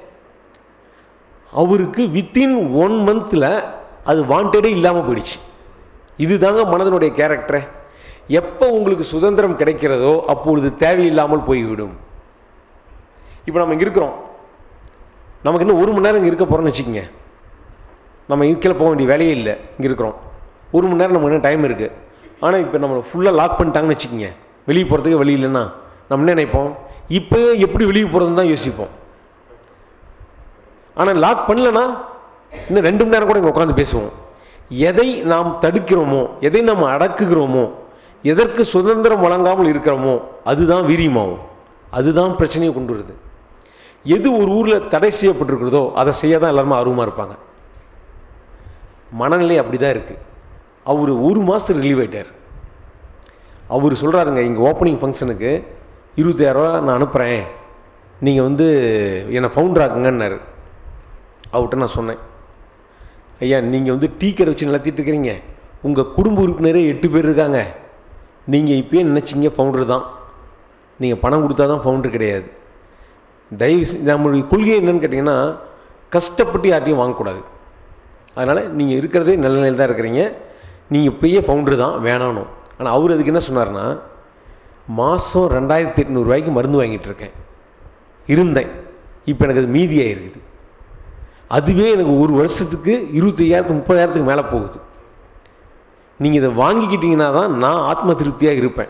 அவருக்கு வித்தின் ஒன் மந்தில் அது வாண்டடே இல்லாமல் போயிடுச்சு இதுதாங்க மனதனுடைய கேரக்டரை எப்போ உங்களுக்கு சுதந்திரம் கிடைக்கிறதோ அப்பொழுது தேவையில்லாமல் போய்விடும் இப்போ நம்ம இங்கே இருக்கிறோம் நமக்கு இன்னும் ஒரு மணி நேரம் இங்கே இருக்க போகிறோம்னு வச்சுக்கோங்க நம்ம கீழே போக வேண்டிய வேலையே இல்லை இங்கே இருக்கிறோம் ஒரு மணி நேரம் நமக்கு இன்னும் டைம் இருக்குது ஆனால் இப்போ நம்மளை ஃபுல்லாக லாக் பண்ணிட்டாங்கன்னு வச்சுக்கோங்க வெளியே போகிறதுக்கு வழி இல்லைன்னா நம்ம என்ன நினைப்போம் இப்போ எப்படி வெளியே போகிறதுன்னு தான் யோசிப்போம் ஆனால் லாக் பண்ணலனா இன்னும் ரெண்டு மணி நேரம் கூட இங்கே உட்காந்து பேசுவோம் எதை நாம் தடுக்கிறோமோ எதை நாம் அடக்குகிறோமோ எதற்கு சுதந்திரம் வழங்காமல் இருக்கிறோமோ அதுதான் வீரியமாகும் அதுதான் பிரச்சனையை கொண்டு வருது எது ஒரு ஊரில் தடை செய்யப்பட்டிருக்கிறதோ அதை செய்ய தான் எல்லாருமே ஆர்வமாக இருப்பாங்க மனநிலை அப்படி தான் இருக்குது அவர் ஒரு மாதத்துக்கு ரிலீவ் ஆயிட்டார் அவர் சொல்கிறாருங்க இங்கே ஓப்பனிங் ஃபங்க்ஷனுக்கு இருபத்தாயிரரூவா நான் அனுப்புகிறேன் நீங்கள் வந்து என்னை ஃபவுண்டர் ஆக்குங்கன்னாரு அவர்கிட்ட நான் சொன்னேன் ஐயா நீங்கள் வந்து டீ கடை வச்சு நடத்திட்டு இருக்கிறீங்க உங்கள் குடும்ப உறுப்பினரே எட்டு பேர் இருக்காங்க நீங்கள் இப்பயே நினச்சிங்க ஃபவுண்டர் தான் நீங்கள் பணம் கொடுத்தா தான் ஃபவுண்டர் கிடையாது தயவு செஞ்சு நம்மளுடைய கொள்கை என்னன்னு கேட்டிங்கன்னா கஷ்டப்பட்டு யார்ட்டையும் வாங்கக்கூடாது அதனால் நீங்கள் இருக்கிறதே நல்ல நிலையில் தான் இருக்கிறீங்க நீங்கள் இப்பயே ஃபவுண்டர் தான் வேணானும் ஆனால் அவர் அதுக்கு என்ன சொன்னார்னா மாதம் ரெண்டாயிரத்தி எட்நூறுரூவாய்க்கு மருந்து வாங்கிட்டு இருக்கேன் இருந்தேன் இப்போ எனக்கு அது மீதியாக இருக்குது அதுவே எனக்கு ஒரு வருஷத்துக்கு இருபத்தையாயிரத்து முப்பதாயிரத்துக்கு மேலே போகுது நீங்கள் இதை வாங்கிக்கிட்டீங்கன்னா தான் நான் ஆத்ம திருப்தியாக இருப்பேன்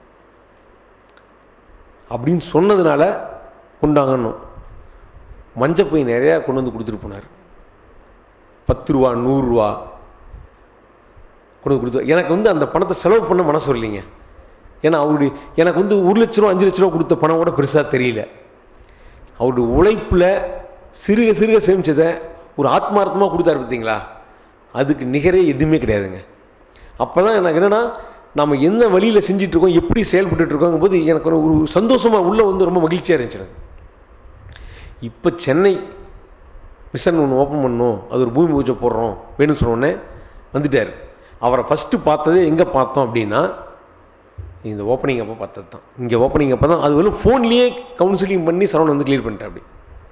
அப்படின்னு சொன்னதுனால கொண்டாங்கன்னும் மஞ்சப்பை நிறையா கொண்டு வந்து கொடுத்துட்டு போனார் பத்து ரூபா நூறுரூவா கொண்டு வந்து கொடுத்து எனக்கு வந்து அந்த பணத்தை செலவு பண்ண மனசு வரலைங்க ஏன்னா அவருடைய எனக்கு வந்து ஒரு லட்ச ரூபா அஞ்சு லட்ச ரூபா கொடுத்த பணம் கூட பெருசாக தெரியல அவருடைய உழைப்பில் சிறுக சிறுக சேமிச்சதை ஒரு ஆத்மார்த்தமாக கொடுத்தாரு பார்த்தீங்களா அதுக்கு நிகரே எதுவுமே கிடையாதுங்க அப்போ தான் எனக்கு என்னென்னா நம்ம எந்த வழியில் செஞ்சிட்ருக்கோம் எப்படி செயல்பட்டுட்டு இருக்கோங்கும் போது எனக்கு ஒரு ஒரு சந்தோஷமாக உள்ளே வந்து ரொம்ப மகிழ்ச்சியாக இருந்துச்சு எனக்கு இப்போ சென்னை மிஷன் ஒன்று ஓப்பன் பண்ணணும் அது ஒரு பூமி பூஜை போடுறோம் வேணும்னு சொன்னோடனே வந்துட்டார் அவரை ஃபஸ்ட்டு பார்த்ததே எங்கே பார்த்தோம் அப்படின்னா இந்த ஓப்பனிங் அப்போ பார்த்தது தான் இங்கே ஓப்பனிங் அப்போ தான் அது வந்து ஃபோன்லேயே கவுன்சிலிங் பண்ணி சரவணன் வந்து கிளியர் பண்ணிட்டேன் அப்படி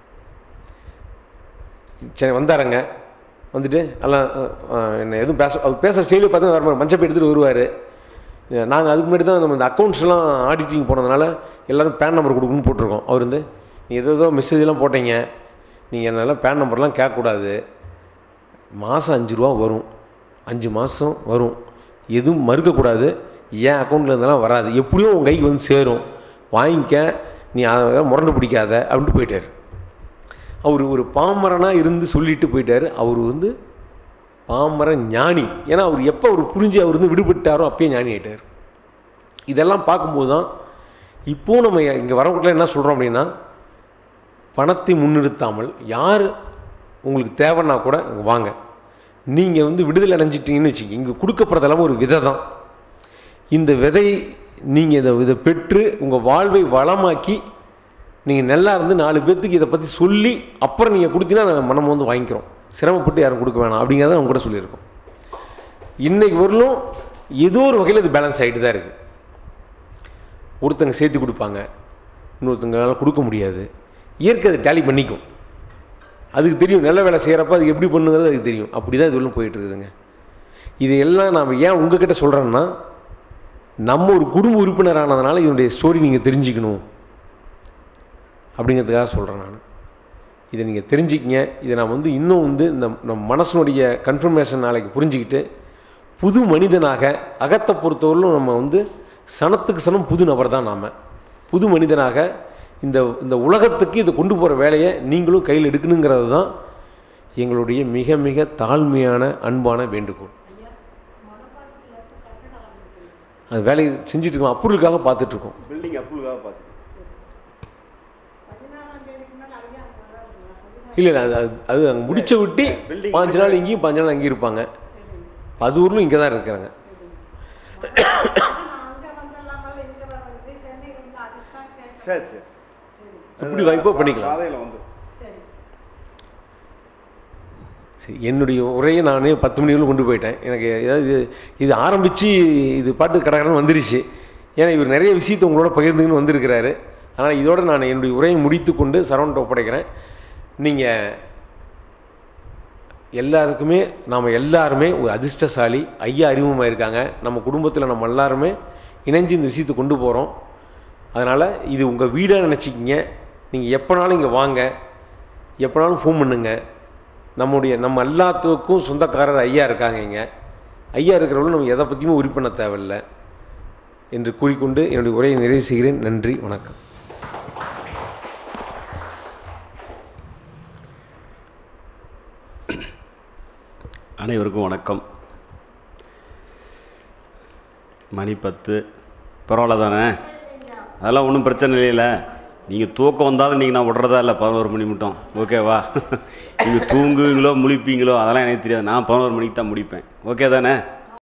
சரி வந்தாருங்க வந்துட்டு எல்லாம் என்ன எதுவும் பேச அவர் பேசுகிற ஸ்டைலே பார்த்தா வர மஞ்சப்பை எடுத்துகிட்டு வருவார் நாங்கள் அதுக்கு முன்னாடி தான் நம்ம இந்த அக்கௌண்ட்ஸ்லாம் ஆடிட்டிங் போனதுனால எல்லோரும் பேன் நம்பர் கொடுக்கணும்னு போட்டிருக்கோம் அவர் வந்து நீ ஏதோ ஏதோ மெசேஜ்லாம் போட்டீங்க நீங்கள் என்னால் பேன் நம்பர்லாம் கேட்கக்கூடாது மாதம் அஞ்சு ரூபா வரும் அஞ்சு மாதம் வரும் எதுவும் மறுக்கக்கூடாது ஏன் அக்கௌண்ட்டில் இருந்தாலும் வராது எப்படியும் உன் கைக்கு வந்து சேரும் வாங்கிக்க நீ அதை முரண்டு பிடிக்காத அப்படின்ட்டு போயிட்டார் அவர் ஒரு பாமரனாக இருந்து சொல்லிட்டு போயிட்டார் அவர் வந்து பாமர ஞானி ஏன்னா அவர் எப்போ அவர் புரிஞ்சு அவர் வந்து விடுபட்டாரோ அப்பயே ஞானி ஆயிட்டார் இதெல்லாம் பார்க்கும்போது தான் இப்போது நம்ம இங்கே வரவங்கிட்ட என்ன சொல்கிறோம் அப்படின்னா பணத்தை முன்னிறுத்தாமல் யார் உங்களுக்கு தேவைன்னா கூட இங்க வாங்க நீங்கள் வந்து விடுதலை அடைஞ்சிட்டீங்கன்னு வச்சுக்கோங்க இங்கே கொடுக்கப்படுறதெல்லாம் ஒரு விதை தான் இந்த விதை நீங்கள் இதை இதை பெற்று உங்கள் வாழ்வை வளமாக்கி நீங்கள் நல்லா இருந்து நாலு பேர்த்துக்கு இதை பற்றி சொல்லி அப்புறம் நீங்கள் கொடுத்தீங்கன்னா நம்ம வந்து வாங்கிக்கிறோம் சிரமப்பட்டு யாரும் கொடுக்க வேணாம் அப்படிங்கிறத அவங்க கூட சொல்லியிருக்கோம் இன்றைக்கு வரலும் ஏதோ ஒரு வகையில் இது பேலன்ஸ் ஆகிட்டு தான் இருக்குது ஒருத்தங்க சேர்த்து கொடுப்பாங்க இன்னொருத்தங்களால கொடுக்க முடியாது இயற்கை அதை டேலி பண்ணிக்கும் அதுக்கு தெரியும் நல்ல வேலை செய்கிறப்ப அது எப்படி பண்ணுங்கிறது அதுக்கு தெரியும் அப்படி தான் இது வரலும் போயிட்டு இருக்குதுங்க இதையெல்லாம் நாம் ஏன் உங்ககிட்ட சொல்கிறேன்னா நம்ம ஒரு குடும்ப உறுப்பினர் ஆனதுனால இதனுடைய ஸ்டோரி நீங்கள் தெரிஞ்சுக்கணும் அப்படிங்கிறதுக்காக சொல்கிறேன் நான் இதை நீங்கள் தெரிஞ்சுக்கிங்க இதை நான் வந்து இன்னும் வந்து இந்த நம்ம மனசனுடைய கன்ஃபர்மேஷன் நாளைக்கு புரிஞ்சுக்கிட்டு புது மனிதனாக அகத்தை பொறுத்தவரையிலும் நம்ம வந்து சனத்துக்கு சனம் புது நபர் தான் நாம் புது மனிதனாக இந்த இந்த உலகத்துக்கு இதை கொண்டு போகிற வேலையை நீங்களும் கையில் எடுக்கணுங்கிறது தான் எங்களுடைய மிக மிக தாழ்மையான அன்பான வேண்டுகோள் அது வேலையை செஞ்சுட்டு இருக்கோம் அப்ரூவலுக்காக பார்த்துட்ருக்கோம் பில்டிங் அப்ரூவலாக பார்த்து இல்லை இல்லை அது அது- அது அங்கே முடிச்ச விட்டு Building பாஞ்சு நாள் இங்கேயும் பாஞ்சு நாள் அங்கேயும் இருப்பாங்க பதூர்லும் இங்கே தான் இருக்கிறாங்க சரி சரி எப்படி வாய்ப்போ பண்ணிக்கலாம் பாதையில் வந்து சரி என்னுடைய உரையை நானே பத்து மணிக்குள்ள கொண்டு போயிட்டேன் எனக்கு ஏதாவது இது- இது ஆரம்பித்து இது பாட்டு கடகடன்னு வந்துருச்சு ஏன்னா இவர் நிறைய விஷயத்தை உங்களோட பகிர்ந்துன்னு வந்திருக்கிறாரு ஆனால் இதோட நான் என்னுடைய உரையை முடித்து கொண்டு சரவண்ட ஒப்படைக்கிறேன் நீங்கள் எல்லாருக்குமே நாம் எல்லாருமே ஒரு அதிர்ஷ்டசாலி ஐயா அறிமுகமாக இருக்காங்க நம்ம குடும்பத்தில் நம்ம எல்லாருமே இணைஞ்சு இந்த விஷயத்தை கொண்டு போகிறோம் அதனால் இது உங்கள் வீடாக நினச்சிக்கிங்க நீங்கள் எப்போனாலும் இங்கே வாங்க எப்போனாலும் ஃபோன் பண்ணுங்க நம்முடைய நம்ம எல்லாத்துக்கும் சொந்தக்காரர் ஐயா இருக்காங்க இங்கே ஐயா இருக்கிறவங்களும் நம்ம எதை பற்றியுமே உரி பண்ண தேவையில்லை என்று கூறிக்கொண்டு என்னுடைய உரையை நிறைவு செய்கிறேன் நன்றி வணக்கம் அனைவருக்கும் வணக்கம் மணி பத்து பரவாயில்ல தானே அதெல்லாம் ஒன்றும் பிரச்சனை இல்லைல்ல நீங்கள் தூக்கம் வந்தாலும் நீங்கள் நான் விட்றதா இல்லை பதினோரு மணி மட்டும் ஓகேவா நீங்கள் தூங்குவீங்களோ முழிப்பீங்களோ அதெல்லாம் எனக்கு தெரியாது நான் பதினோரு மணிக்கு தான் முடிப்பேன் ஓகே தானே